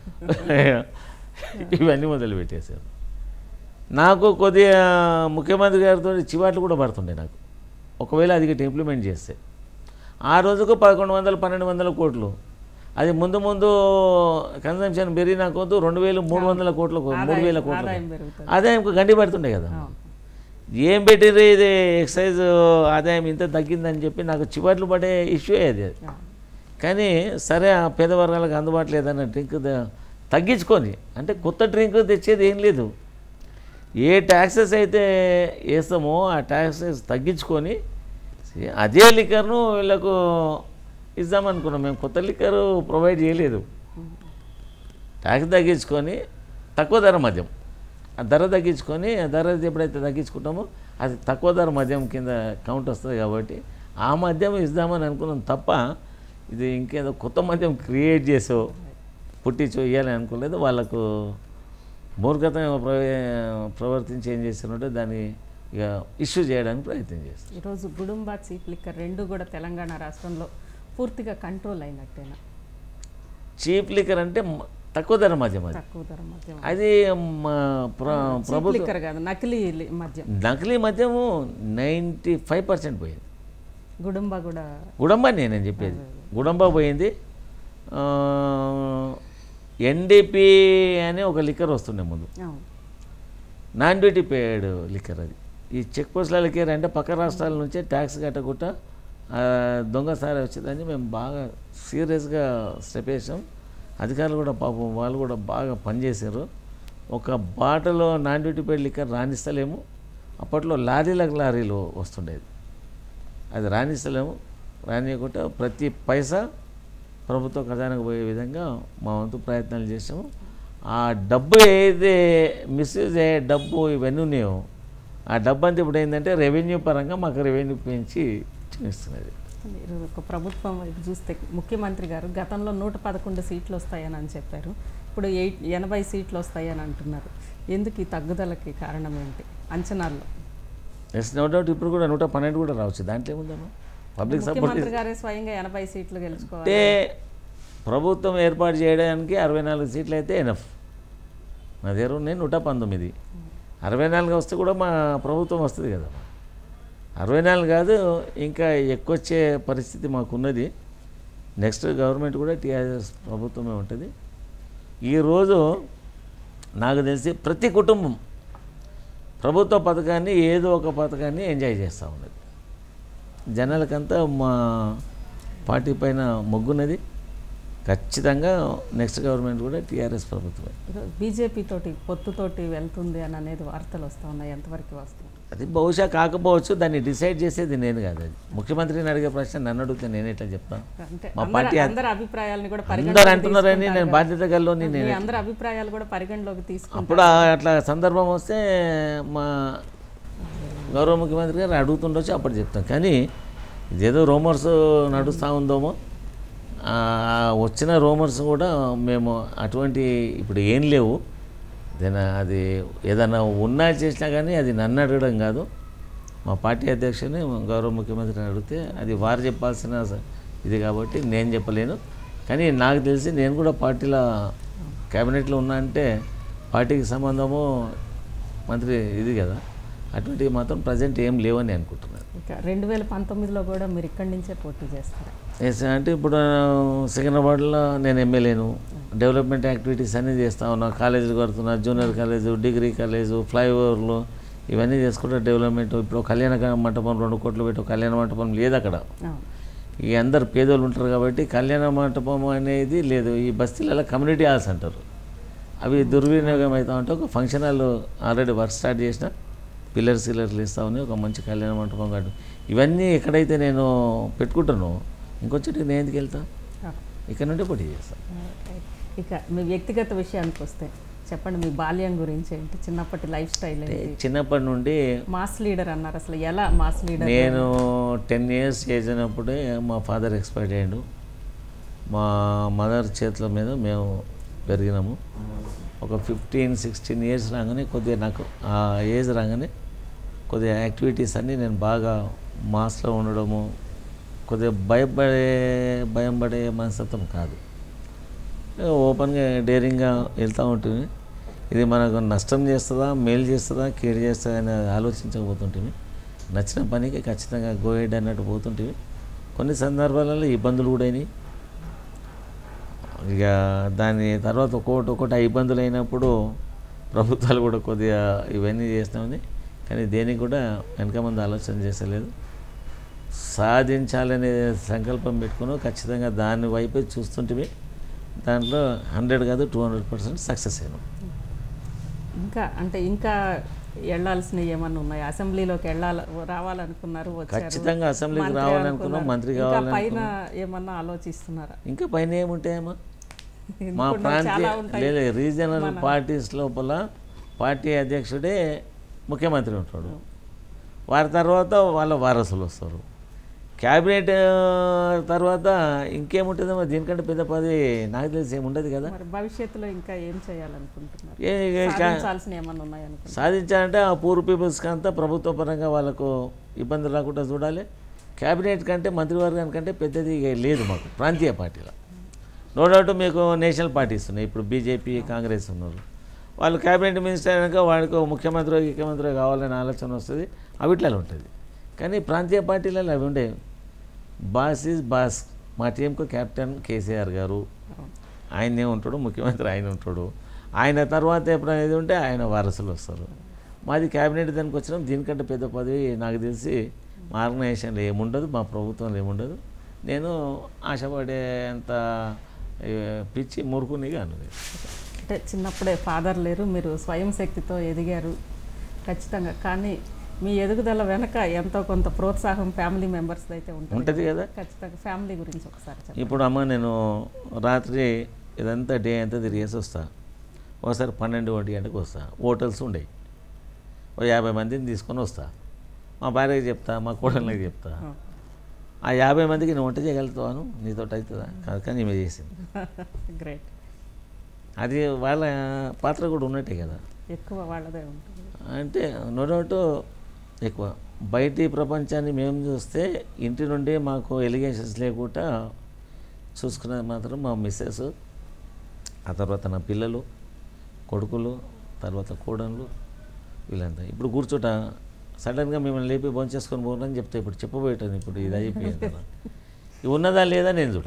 ఇవన్నీ మొదలు పెట్టేశారు నాకు కొద్దిగా ముఖ్యమంత్రి గారితో చివాట్లు కూడా పడుతుండే నాకు ఒకవేళ అది గిట్ట ఇంప్లిమెంట్ చేస్తే ఆ రోజుకు పదకొండు వందలు పన్నెండు వందల కోట్లు అది ముందు ముందు కన్సంప్షన్ పెరిగిన కొద్దు రెండు వేలు మూడు వందల కోట్ల మూడు వేల కోట్ల ఆదాయం పెరుగుతుంది ఆదాయం గండి పడుతుండే కదా అవును. ఏం పెట్టిర్రు ఇది ఎక్సైజ్ ఆదాయం ఇంత తగ్గిందని చెప్పి నాకు చివర్లు పడే ఇష్యూ అది అవును. కానీ సరే ఆ పేద వర్గాలకు అందుబాటులో ఏదైనా డ్రింక్ ద- తగ్గించుకొని అంటే కొత్త డ్రింక్ తెచ్చేది ఏం లేదు ఏ ట్యాక్సెస్ అయితే వేస్తామో ఆ ట్యాక్సెస్ తగ్గించుకొని అదే లిక్కర్ను వీళ్ళకు ఇద్దామనుకున్నాం మేము కొత్త లిక్కర్ ప్రొవైడ్ చేయలేదు ట్యాక్స్ తగ్గించుకొని తక్కువ ధర మద్యం ఆ ధర తగ్గించుకొని ఆ ధర ఎప్పుడైతే తగ్గించుకుంటామో అది తక్కువ ధర మద్యం కింద కౌంట్ వస్తుంది కాబట్టి ఆ మద్యం ఇద్దామని అనుకున్నాం తప్ప ఇది ఇంకేదో కొత్త మద్యం క్రియేట్ చేసో పుట్టించో ఇవ్వాలని అనుకోలేదు వాళ్ళకు మూర్ఖతంగా ప్రవ- ప్రవర్తించి ఏం చేస్తున్నారంటే దాన్ని ఇక ఇష్యూ చేయడానికి ప్రయత్నం చేస్తారు ఈరోజు గుడుంబా చీప్ లిక్కర్ రెండు కూడా తెలంగాణ రాష్ట్రంలో పూర్తిగా కంట్రోల్ అయినట్టేనా చీప్ లిక్కర్ అంటే మ- తక్కువ ధర మద్యం అది తక్కువ ధర మద్యం అది మా ప్ర చీప్ ప్రభుత్వం లిక్కర్ కాదు నకిలీ లి- మద్యం నకిలీ మద్యము నైంటీ ఫైవ్ పర్సెంట్ పోయింది గుడుంబా కూడా గుడంబ నేను చెప్పేది గుడంబ పోయింది ఎన్డిపి అనే ఒక లిక్కర్ వస్తుండే ముందు అవును నాన్ డ్యూటీ పేడ్ లిక్కర్ అది ఈ చెక్ పోస్టుల లిక్కర్ అంటే పక్క రాష్ట్రాల నుంచే ట్యాక్స్ కట్టకుండా ఆ, దొంగసారి వచ్చేదని మేము బాగా సీరియస్గా స్టెప్ వేసాం అధికారులు కూడా పాపం వాళ్ళు కూడా బాగా పనిచేశారు ఒక బాటలో నాన్ డ్యూటీ పేడ్ లిక్కర్ రాణిస్తలేము అప్పట్లో లారీలకు లారీలు వస్తుండేది అది రాణిస్తలేము రానియకుండా ప్రతి పైసా ప్రభుత్వ ఖజానాకు పోయే విధంగా మా వంతు ప్రయత్నాలు చేసాము ఆ డబ్బు ఏదైతే మిస్యూజ్ అయ్యే డబ్బు ఇవన్నీ ఉన్నాయో ఆ డబ్బు అంతా ఇప్పుడు ఏంటంటే రెవెన్యూ పరంగా మాకు రెవెన్యూ పెంచి చూపిస్తున్నది మీరు ఒక ప్రభుత్వం వైపు చూస్తే ముఖ్యమంత్రి గారు గతంలో నూట పదకొండు సీట్లు వస్తాయని అని చెప్పారు ఇప్పుడు ఎయిట్ ఎనభై సీట్లు వస్తాయని అంటున్నారు ఎందుకు ఈ తగ్గుదలకి కారణం ఏంటి అంచనాల్లో ఎస్ నో డౌట్ ఇప్పుడు కూడా నూట పన్నెండు కూడా రావచ్చు దాంట్లో ఏముందమ్మా పబ్లిక్ సపోర్ట్ ముఖ్యమంత్రి గారే స్వయంగా ఎనభై సీట్లు గెలుచుకోవాలి అంటే ప్రభుత్వం ఏర్పాటు చేయడానికి అరవై నాలుగు సీట్లు అయితే ఎనఫ్ నా దగ్గర ఉన్నాయి నూట పంతొమ్మిది అరవై నాలుగు వస్తే కూడా మా ప్రభుత్వం వస్తుంది కదా అరవై నాలుగు కాదు ఇంకా ఎక్కువ వచ్చే పరిస్థితి మాకున్నది నెక్స్ట్ గవర్నమెంట్ కూడా టీఆర్ఎస్ ప్రభుత్వమే ఉంటుంది ఈరోజు నాకు తెలిసి ప్రతి కుటుంబం ప్రభుత్వ పథకాన్ని ఏదో ఒక పథకాన్ని ఎంజాయ్ చేస్తూ ఉన్నది జనాలకంతా మా పార్టీ పైన మొగ్గున్నది ఖచ్చితంగా నెక్స్ట్ గవర్నమెంట్ కూడా టీఆర్ఎస్ ప్రభుత్వమే ఈరోజు బీజేపీ తోటి పొత్తుతోటి వెళ్తుంది అని అనేది వార్తలు వస్తూ ఉన్నాయి ఎంతవరకు వస్తుంది అది బహుశా కాకపోవచ్చు దాన్ని డిసైడ్ చేసేది నేను కాదు అది ముఖ్యమంత్రిని అడిగే ప్రశ్న నన్ను అడిగితే నేను ఎట్లా చెప్తాను అంటే మా అందరి- పార్టీ అందరి అభిప్రాయాలని కూడా అందరు పరిగణలోకి అంటున్నారని నేను తీసుకుంటారు బాధ్యత గల్లోని కదా. నేను మీ అందరి అభిప్రాయాలు కూడా పరిగణలోకి తీసుకుంటారు అప్పుడు ఆ- అట్లా సందర్భం వస్తే మా గౌరవ ముఖ్యమంత్రి గారు అడుగుతుండొచ్చు అప్పుడు చెప్తాం కానీ ఇదేదో రూమర్స్ నడుస్తూ ఉందేమో ఆ, వచ్చిన రూమర్స్ కూడా మేము అటువంటి ఇప్పుడు ఏం లేవు ఏదైనా అది ఏదైనా ఉన్నా చేసినా కానీ అది నన్ను అడగడం కాదు మా పార్టీ అధ్యక్షుని గౌరవ ముఖ్యమంత్రిని అడిగితే అది వారు చెప్పాల్సిన స- ఇది కాబట్టి నేను చెప్పలేను కానీ నాకు తెలిసి నేను కూడా పార్టీలో క్యాబినెట్లో ఉన్నా అంటే పార్టీకి సంబంధము మంత్రి ఇది కదా అటువంటివి మాత్రం ప్రజెంట్ ఏం లేవని అనుకుంటున్నాను ఇక రెండు వేల పంతొమ్మిదిలో కూడా మీరు ఇక్కడి నుంచే పోటీ చేస్తారు ఎస్ అంటే ఇప్పుడు సికింద్రాబాద్లో నేను ఎమ్మెల్యేను డెవలప్మెంట్ యాక్టివిటీస్ అన్నీ చేస్తా ఉన్నా కాలేజీలు కడుతున్నా జూనియర్ కాలేజు డిగ్రీ కాలేజు ఫ్లైఓవర్లు ఇవన్నీ చేసుకుంటే డెవలప్మెంట్ ఇప్పుడు కళ్యాణ మంటపం రెండు కోట్లు పెట్టి ఒక కళ్యాణ మంటపం లేదు అక్కడ అవును ఈ అందరు పేదోళ్ళు ఉంటారు కాబట్టి కళ్యాణ మంటపం అనేది లేదు ఈ బస్తీలలో కమ్యూనిటీ హాల్స్ అంటారు అవి దుర్వినియోగం అవుతా ఉంటే ఒక function hall already work start చేసిన పిల్లర్స్ గిల్లర్లు ఇస్తా ఉన్నాయి ఒక మంచి కళ్యాణ మంటపం కట్టు ఇవన్నీ ఎక్కడైతే నేను పెట్టుకుంటానో ఇంకొచ్చటి నేను ఎందుకు వెళ్తా అవును. ఇక్కడ నుండి పోటీ చేస్తాను ఇక మీ వ్యక్తిగత విషయానికి వస్తే చెప్పండి మీ బాల్యం గురించి ఏంటి చిన్నప్పటి లైఫ్ స్టైల్ ఏంటి చిన్నప్పటి నుండి మాస్ లీడర్ అన్నారు అసలు ఎలా మాస్ లీడర్ నేను టెన్ ఇయర్స్ ఏజ్ అయినప్పుడే మా ఫాదర్ ఎక్స్పైర్ అయ్యాడు మా మదర్ చేతుల మీద మేము పెరిగినాము ఒక ఫిఫ్టీన్ సిక్స్టీన్ ఇయర్స్ రాగానే కొద్దిగా నాకు ఆ ఏజ్ రాగానే కొద్దిగా యాక్టివిటీస్ అన్నీ నేను బాగా మాస్లో ఉండడము కొద్దిగా భయపడే భయం పడే మనస్తత్వం కాదు ఓపెన్గా డేరింగ్గా వెళ్తూ ఉంటుంది ఇది మనకు నష్టం చేస్తుందా మేలు చేస్తుందా కేర్ చేస్తుందా అని ఆలోచించకపోతుంటుంది నచ్చిన పనికి ఖచ్చితంగా గోహెడ్ అన్నట్టు పోతుంటివి కొన్ని సందర్భాలలో ఇబ్బందులు కూడా అయినాయి ఇక దాని తర్వాత ఒక్కొక్కటి ఒక్కొక్కటి ఇబ్బందులు అయినప్పుడు ప్రభుత్వాలు కూడా కొద్దిగా ఇవన్నీ చేస్తామని కానీ దేనికి కూడా వెనక ముందు ఆలోచన చేసలేదు సాధించాలనే సంకల్పం పెట్టుకుని ఖచ్చితంగా దాని వైపే చూస్తుంటే దాంట్లో హండ్రెడ్ కాదు టూ హండ్రెడ్ పర్సెంట్ సక్సెస్ అయినాం ఇంకా అంటే ఇంకా వెళ్ళాల్సినవి ఏమన్నా ఉన్నాయి అసెంబ్లీలోకి వెళ్ళాల రావాలనుకున్నారు వచ్చారు ఖచ్చితంగా అసెంబ్లీకి మంత్రి రావాలనుకున్నాం, అనుకున్నారు. మంత్రి ఇంకా కావాలనుకున్నాం. పైన ఏమన్నా ఆలోచిస్తున్నారా ఇంకా పైన ఏముంటాయమ్మా మా ఎందుకంటే ప్రాంతీయ చాలా ఉంటాయి లేదు రీజనల్ పార్టీస్ లోపల పార్టీ అధ్యక్షుడే ముఖ్యమంత్రి ఉంటాడు వారి తర్వాత వాళ్ళ వారసులు వస్తారు క్యాబినెట్ ఆ, తర్వాత ఇంకేముంటుందమ్మా దీనికంటే పెద్ద పదవి నాకు తెలిసి ఏముండదు కదా మరి భవిష్యత్తులో ఇంకా ఏం చేయాలనుకుంటున్నారు ఏ- ఏ- కా- సాధించాల్సిన ఏమన్నా ఉన్నాయనుకుంటున్నారు సాధించాలంటే ఆ పూర్ పీపుల్స్కి అంతా ప్రభుత్వ పరంగా వాళ్ళకు ఇబ్బందులు రాకుండా చూడాలి క్యాబినెట్ కంటే మంత్రివర్గానికంటే పెద్దది ఇక లేదు మాకు ప్రాంతీయ పార్టీలో నో డౌట్ మీకు నేషనల్ పార్టీస్ ఉన్నాయి ఇప్పుడు బీజేపీ కాంగ్రెస్ ఉన్నారు వాళ్ళు క్యాబినెట్ మినిస్టర్ అయినాక వాడికి ఒక ముఖ్యమంత్రి ముఖ్యమంత్రి కావాలనే ఆలోచన వస్తుంది అవిట్లలో ఉంటుంది కానీ ప్రాంతీయ పార్టీలలో అవి ఉండే బాస్ ఈజ్ బాస్ మా టీంకు కెప్టెన్ కేసీఆర్ గారు ఆయనే ఉంటాడు ముఖ్యమంత్రి ఆయన ఉంటాడు ఆయన తర్వాత ఎప్పుడైనా ఇది ఉంటే ఆయన వారసులు వస్తారు మాది క్యాబినెట్ దానికి వచ్చినాం దీనికంటే పెద్ద పదవి నాకు తెలిసి మా ఆర్గనైజేషన్లో ఏముండదు మా ప్రభుత్వంలో ఏముండదు నేను ఆశపడేంత ఏ, పిచ్చి మురుకుని కాను అంటే చిన్నప్పుడే ఫాదర్ లేరు మీరు స్వయం శక్తితో ఎదిగారు ఖచ్చితంగా కానీ మీ ఎదుగుదల వెనక ఎంతో కొంత ప్రోత్సాహం ఫ్యామిలీ మెంబర్స్ అయితే ఉంటుంది ఉంటుంది కదా ఖచ్చితంగా ఫ్యామిలీ గురించి ఒకసారి చెప్పండి ఇప్పుడు అమ్మ నేను రాత్రి ఇదంతా డే అంతా తిరిగేసి వస్తా ఒకసారి పన్నెండు ఒంటి గంటకు వస్తా హోటల్స్ ఉండేవి ఓ యాభై మందిని తీసుకొని వస్తా మా భార్యకి చెప్తా మా కోడళ్ళకి చెప్తా ఆ యాభై మందికి నువ్వు వంట చేయగలుగుతావాను నీతో అవుతుందా కాదు కానీ ఈమె చేసింది గ్రేట్ అది వాళ్ళ పాత్ర కూడా ఉన్నట్టే కదా ఎక్కువ వాళ్ళదే ఉంటుంది అంటే నో డౌట్ ఎక్కువ బయటి ప్రపంచాన్ని మేము చూస్తే ఇంటి నుండి మాకు ఎలిగేషన్స్ లేకుండా చూసుకున్నది మాత్రం మా మిస్సెస్ ఆ తర్వాత నా పిల్లలు కొడుకులు తర్వాత కోడళ్ళు వీళ్ళంతా ఇప్పుడు కూర్చోట సడన్గా మిమ్మల్ని లేపి భోంచేసుకొని పోనని చెప్తే ఇప్పుడు చెప్పబోయేటాను ఇప్పుడు ఇది అయిపోయింది కదా ఇది ఉన్నదా లేదా నేను చూడ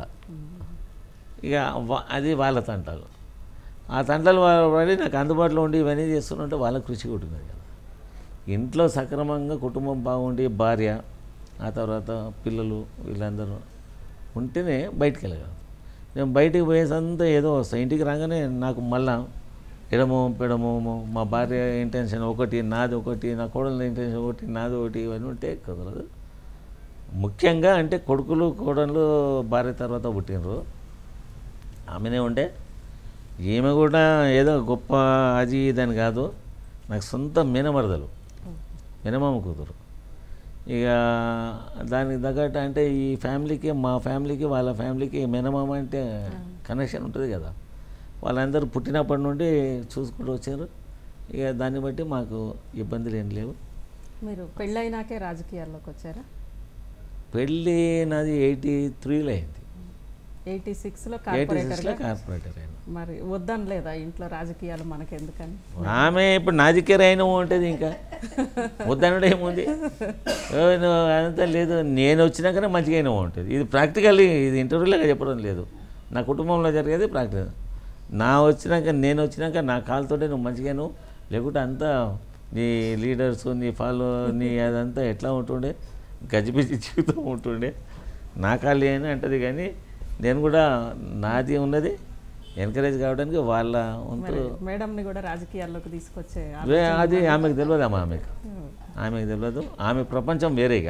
ఇక వా- అది వాళ్ళ తంటాలు ఆ తంటలు వా- పడి నాకు అందుబాటులో ఉండి ఇవన్నీ చేస్తున్నట్టే వాళ్ళ కృషి కూడా ఉన్నది కదా ఇంట్లో సక్రమంగా కుటుంబం బాగుండి భార్య ఆ తర్వాత పిల్లలు వీళ్ళందరూ ఉంటేనే బయటికి వెళ్ళగలం నేను బయటికి పోయేసంతా ఏదో వస్తాయి ఇంటికి రాగానే నాకు మళ్ళా ఎడమో పెడమో మా భార్య ఇంటెన్షన్ ఒకటి నాది ఒకటి నా కోడల ఇంటెన్షన్ ఒకటి నాది ఒకటి ఇవన్నీ ఉంటే కుదరదు ముఖ్యంగా అంటే కొడుకులు కోడళ్ళు భార్య తర్వాత పుట్టినరు ఆమెనే ఉండే ఈమె కూడా ఏదో గొప్ప అది ఇదని కాదు నాకు సొంత మేనమరదలు మినిమం కూతురు ఇక దానికి తగ్గట్టు అంటే ఈ ఫ్యామిలీకి మా ఫ్యామిలీకి వాళ్ళ ఫ్యామిలీకి మినిమం అంటే కనెక్షన్ ఉంటుంది కదా వాళ్ళందరూ పుట్టినప్పటి నుండి చూసుకుంటూ వచ్చారు ఇక దాన్ని బట్టి మాకు ఇబ్బందులు ఏం లేవు మీరు పెళ్ళైనాకే రాజకీయాల్లోకి వచ్చారా పెళ్ళి నాది ఎయిటీ త్రీలో అయింది ఎయిటీ సిక్స్లో ఎయిటీ సిక్స్లో కార్పొరేటర్గా కార్పొరేటర్ అయినా మరి వద్దని లేదా ఇంట్లో రాజకీయాలు మనకెందుకని ఆమె ఇప్పుడు నాదికే రైన ఉంటుంది ఇంకా వద్దనడం ఏముంది ఏ నువ్వు అదంతా లేదు నేను వచ్చినాకనే మంచిగా అయినా ఉంటుంది ఇది ప్రాక్టికల్ ఇది ఇంటర్వ్యూలాగా చెప్పడం లేదు నా కుటుంబంలో జరిగేది ప్రాక్టికల్ నా వచ్చినాక నేను వచ్చినాక నా కాలుతోటే నువ్వు మంచిగాను లేకుంటే అంతా నీ లీడర్స్ నీ ఫాలో నీ అదంతా ఎట్లా ఉంటుండే గజిబిజి జీవితం ఉంటుండే నా కాళ్ళు అని అంటది కానీ నేను కూడా నాది ఉన్నది ఎంకరేజ్ కావడానికి వాళ్ళ వంతు మరి మేడంని కూడా రాజకీయాల్లోకి తీసుకొచ్చే వే- అది ఆమెకు తెలియదమ్మా ఆమెకు ఆమెకు తెలియదు ఆమె ప్రపంచం వేరేగా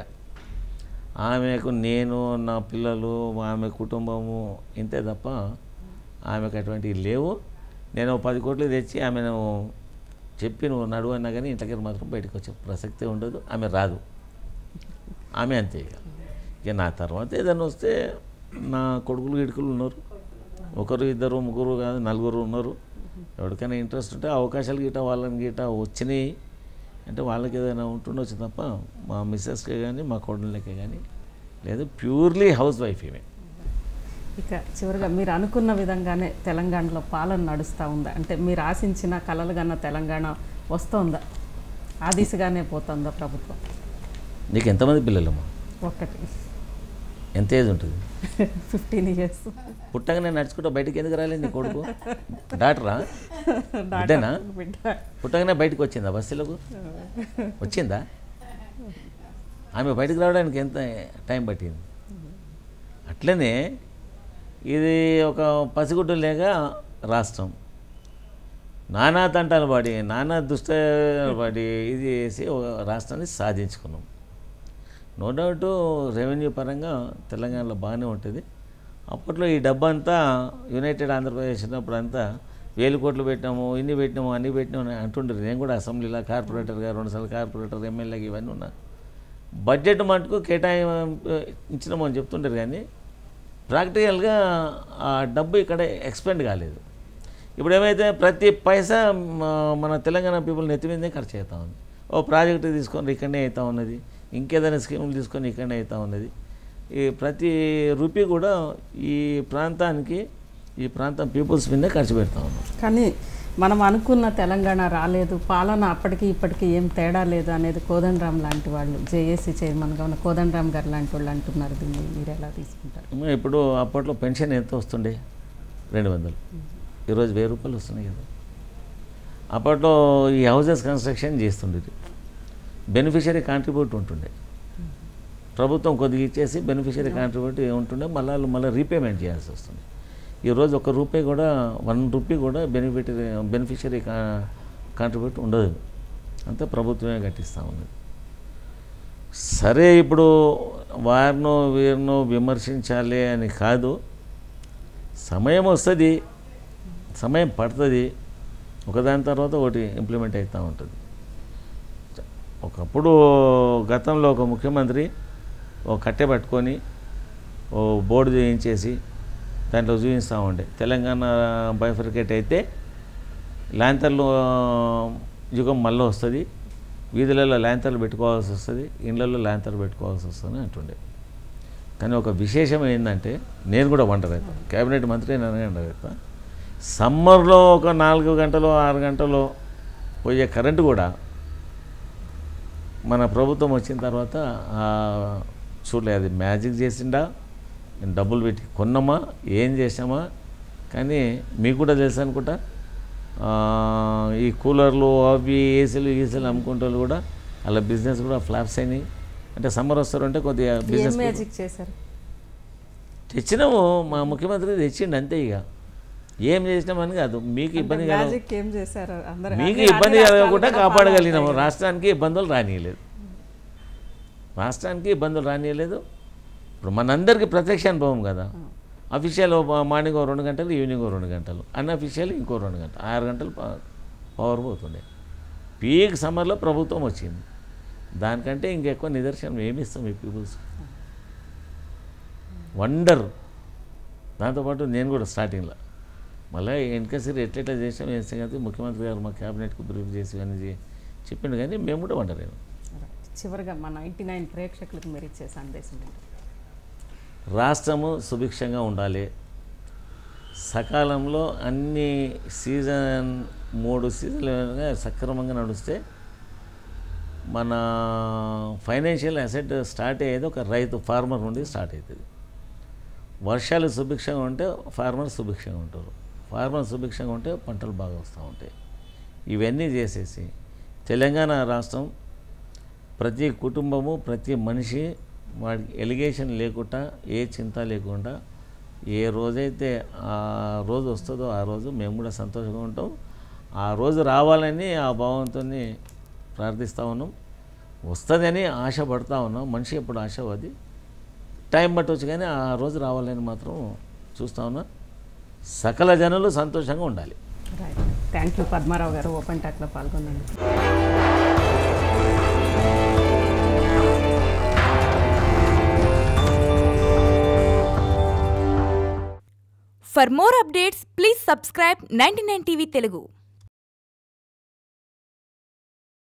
ఆమెకు నేను నా పిల్లలు ఆమె కుటుంబము ఇంతే తప్ప ఆమెకు అటువంటివి లేవు నేను ఓ పది కోట్లు తెచ్చి ఆమెను చెప్పి నువ్వు నడువు అన్నా కానీ ఇంట్లోకి మాత్రం బయటకు వచ్చే ప్రసక్తే ఉండదు ఆమె రాదు ఆమె అంతే ఇక ఇక నా తర్వాత ఏదైనా వస్తే నా కొడుకులు గిడుకులు ఉన్నారు ఒకరు ఇద్దరు ముగ్గురు కాదు నలుగురు ఉన్నారు ఎవరికైనా ఇంట్రెస్ట్ ఉంటే అవకాశాలు గిట్ట వాళ్ళని గిట్ట వచ్చినాయి అంటే వాళ్ళకి ఏదైనా ఉంటుండొచ్చు తప్ప మా మిస్సెస్కే కానీ మా కోడళ్ళకే కానీ లేదు ప్యూర్లీ హౌస్ వైఫ్ ఈమె ఇక చివరిగా మీరు అనుకున్న విధంగానే తెలంగాణలో పాలన నడుస్తూ ఉందా అంటే మీరు ఆశించిన కలలు కన్న తెలంగాణ వస్తుందా ఆ దిశగానే పోతుందా ప్రభుత్వం నీకు ఎంతమంది పిల్లలమ్మా ఒక్కటి ఎంత ఏజ్ ఉంటుంది ఫిఫ్టీన్ ఇయర్స్ పుట్టగానే నడుచుకుంటూ బయటికి ఎందుకు రాలేదు నీ కొడుకు డాక్టరా బిడ్డనా బిడ్డ పుట్టగానే బయటకు వచ్చిందా బస్సులకు వచ్చిందా ఆమె బయటకు రావడానికి ఎంత టైం పట్టింది అట్లనే ఇది ఒక పసిగుడ్డు లేక రాష్ట్రం నానా తంటాలు పడి నానా దుష్ట పడి ఇది చేసి ఒక రాష్ట్రాన్ని సాధించుకున్నాం నో డౌట్ రెవెన్యూ పరంగా తెలంగాణలో బాగానే ఉంటుంది అప్పట్లో ఈ డబ్బంతా యునైటెడ్ ఆంధ్రప్రదేశ్ ఉన్నప్పుడు అంతా వేలు కోట్లు పెట్టినాము ఇన్ని పెట్టినాము అన్ని పెట్టినాము అని అంటుండ్రు నేను కూడా అసెంబ్లీలో కార్పొరేటర్గా రెండుసార్లు కార్పొరేటర్ ఎమ్మెల్యేగా ఇవన్నీ ఉన్నా బడ్జెట్ మటుకు కేటాయి ఇచ్చినాము అని చెప్తుంటారు కానీ ప్రాక్టికల్గా ఆ డబ్బు ఇక్కడ ఎక్స్పెండ్ కాలేదు ఇప్పుడు ఏమైతే ప్రతి పైసా మ- మన తెలంగాణ పీపుల్ నెత్తి మీదే ఖర్చు అవుతా ఉంది ఓ ప్రాజెక్టు తీసుకొని ఇక్కడనే అవుతా ఉన్నది ఇంకేదైనా స్కీములు తీసుకొని ఇక్కడనే అవుతా ఉన్నది ఈ ప్రతి రూపీ కూడా ఈ ప్రాంతానికి ఈ ప్రాంతం పీపుల్స్ మీదే ఖర్చు పెడతా ఉన్నాం కానీ మనం అనుకున్న తెలంగాణ రాలేదు పాలన అప్పటికి ఇప్పటికి ఏం తేడా లేదు అనేది కోదండరామ్ లాంటి వాళ్ళు జేఏసీ చైర్మన్గా ఉన్న కోదండరామ్ గారు లాంటి వాళ్ళు అంటున్నారు దీన్ని మీరు ఎలా తీసుకుంటారు ఏమో ఇప్పుడు అప్పట్లో పెన్షన్ ఎంత వస్తుండే రెండు వందలు ఈరోజు వెయ్యి రూపాయలు వస్తున్నాయి కదా అప్పట్లో ఈ హౌసెస్ కన్స్ట్రక్షన్ చేస్తుండేది బెనిఫిషరీ కాంట్రిబ్యూట్ ఉంటుండే ప్రభుత్వం కొద్దిగా ఇచ్చేసి బెనిఫిషరీ కాంట్రిబ్యూట్ ఉంటుండే మళ్ళీ వాళ్ళు మళ్ళీ రీపేమెంట్ చేయాల్సి వస్తుంది ఈరోజు ఒక రూపాయి కూడా వన్ రూపీ కూడా బెనిఫిట్ బెనిఫిషరీ కా కాంట్రిబ్యూట్ ఉండదు అంతా ప్రభుత్వమే కట్టిస్తూ ఉన్నది సరే ఇప్పుడు వారినో వీరినో విమర్శించాలి అని కాదు సమయం వస్తుంది సమయం పడుతుంది ఒకదాని తర్వాత ఒకటి ఇంప్లిమెంట్ అవుతూ ఉంటుంది ఒకప్పుడు గతంలో ఒక ముఖ్యమంత్రి ఓ కట్టె పట్టుకొని ఓ బోర్డు చేయించేసి దాంట్లో చూపిస్తూ ఉండే తెలంగాణ బైఫర్కేట్ అయితే ల్యాంతర్లు యుగం మళ్ళీ వస్తుంది వీధులలో ల్యాంతర్లు పెట్టుకోవాల్సి వస్తుంది ఇండ్లలో ల్యాంతర్లు పెట్టుకోవాల్సి వస్తుంది అంటుండే కానీ ఒక విశేషం ఏంటంటే నేను కూడా వంట రైతా కేబినెట్ మంత్రి నేను వంట రైతా సమ్మర్లో ఒక నాలుగు గంటలు ఆరు గంటలు పోయే కరెంటు కూడా మన ప్రభుత్వం వచ్చిన తర్వాత ఆ, చూడలే అది మ్యాజిక్ చేసిండా నేను డబ్బులు పెట్టి కొన్నామా ఏం చేసామా కానీ మీకు కూడా తెలుసు అనుకుంటా ఆ, ఈ కూలర్లు అవి ఏసీలు గీసీలు అమ్ముకుంటే కూడా అలా బిజినెస్ కూడా ఫ్లాప్స్ అయినాయి అంటే సమ్మర్ వస్తారంటే కొద్దిగా ఏం బిజినెస్ మ్యాజిక్ చేశారు తెచ్చినాము మా ముఖ్యమంత్రి తెచ్చిండు అంతే ఇక ఏం చేసినామని కాదు మీకు ఇబ్బంది కలగ మ్యాజిక్ ఏం చేశారు అందరూ మీకు అన్ని- ఇబ్బంది అన్ని కలగకుండా రాష్ట్రాలు కాపాడగలిగినాము కాపాడాలి. రాష్ట్రానికి ఇబ్బందులు రానియలేదు రాష్ట్రానికి ఇబ్బందులు రానియలేదు ఇప్పుడు మనందరికీ ప్రత్యక్ష అనుభవం కదా అఫీషియల్ మార్నింగ్ ఓ రెండు గంటలు ఈవినింగ్ ఓ రెండు గంటలు అన్అఫీషియల్ ఇంకో రెండు గంటలు ఆరు గంటలు ప- పవర్ పోతుండే పీక్ సమ్మర్లో ప్రభుత్వం వచ్చింది దానికంటే ఇంకెక్కువ నిదర్శనం ఏమి ఇస్తాం ఈ పీపుల్స్ వండర్ దాంతోపాటు నేను కూడా స్టార్టింగ్లో మళ్ళీ వెనకసిరి ఎట్లెట్లా చేసాం ఏం సంగతి ముఖ్యమంత్రి గారు మా క్యాబినెట్కి బ్రీఫ్ చేసి ఇవన్నీ చే- చెప్పిండు కానీ మేము కూడా వండలేము చివరిగా మా నైంటీ నైన్ ప్రేక్షకులకు మీరు ఇచ్చే సందేశం ఏంటి? రాష్ట్రము సుభిక్షంగా ఉండాలి సకాలంలో అన్ని సీజన్ మూడు సీజన్లు సక్రమంగా నడిస్తే మన ఫైనాన్షియల్ అసెట్ స్టార్ట్ అయ్యేది ఒక రైతు ఫార్మర్ నుండి స్టార్ట్ అవుతుంది వర్షాలు సుభిక్షంగా ఉంటే ఫార్మర్ సుభిక్షంగా ఉంటారు ఫార్మర్ సుభిక్షంగా ఉంటే పంటలు బాగా వస్తూ ఉంటాయి ఇవన్నీ చేసేసి తెలంగాణ రాష్ట్రం ప్రతి కుటుంబము ప్రతి మనిషి వాడికి ఎలిగేషన్ లేకుండా ఏ చింత లేకుండా ఏ రోజైతే ఆ రోజు వస్తుందో ఆ రోజు మేము కూడా సంతోషంగా ఉంటాం ఆ రోజు రావాలని ఆ భావంతో ప్రార్థిస్తూ ఉన్నాం వస్తుందని ఆశపడతా ఉన్నాం మనిషి ఎప్పుడు ఆశవాది టైం పట్టవచ్చు కానీ ఆ రోజు రావాలని మాత్రం చూస్తా ఉన్నా సకల జనులు సంతోషంగా ఉండాలి రైట్ థ్యాంక్ యూ పద్మారావు గారు ఓపెన్ టాక్లో పాల్గొనండి For more updates, please subscribe 99 TV Telugu.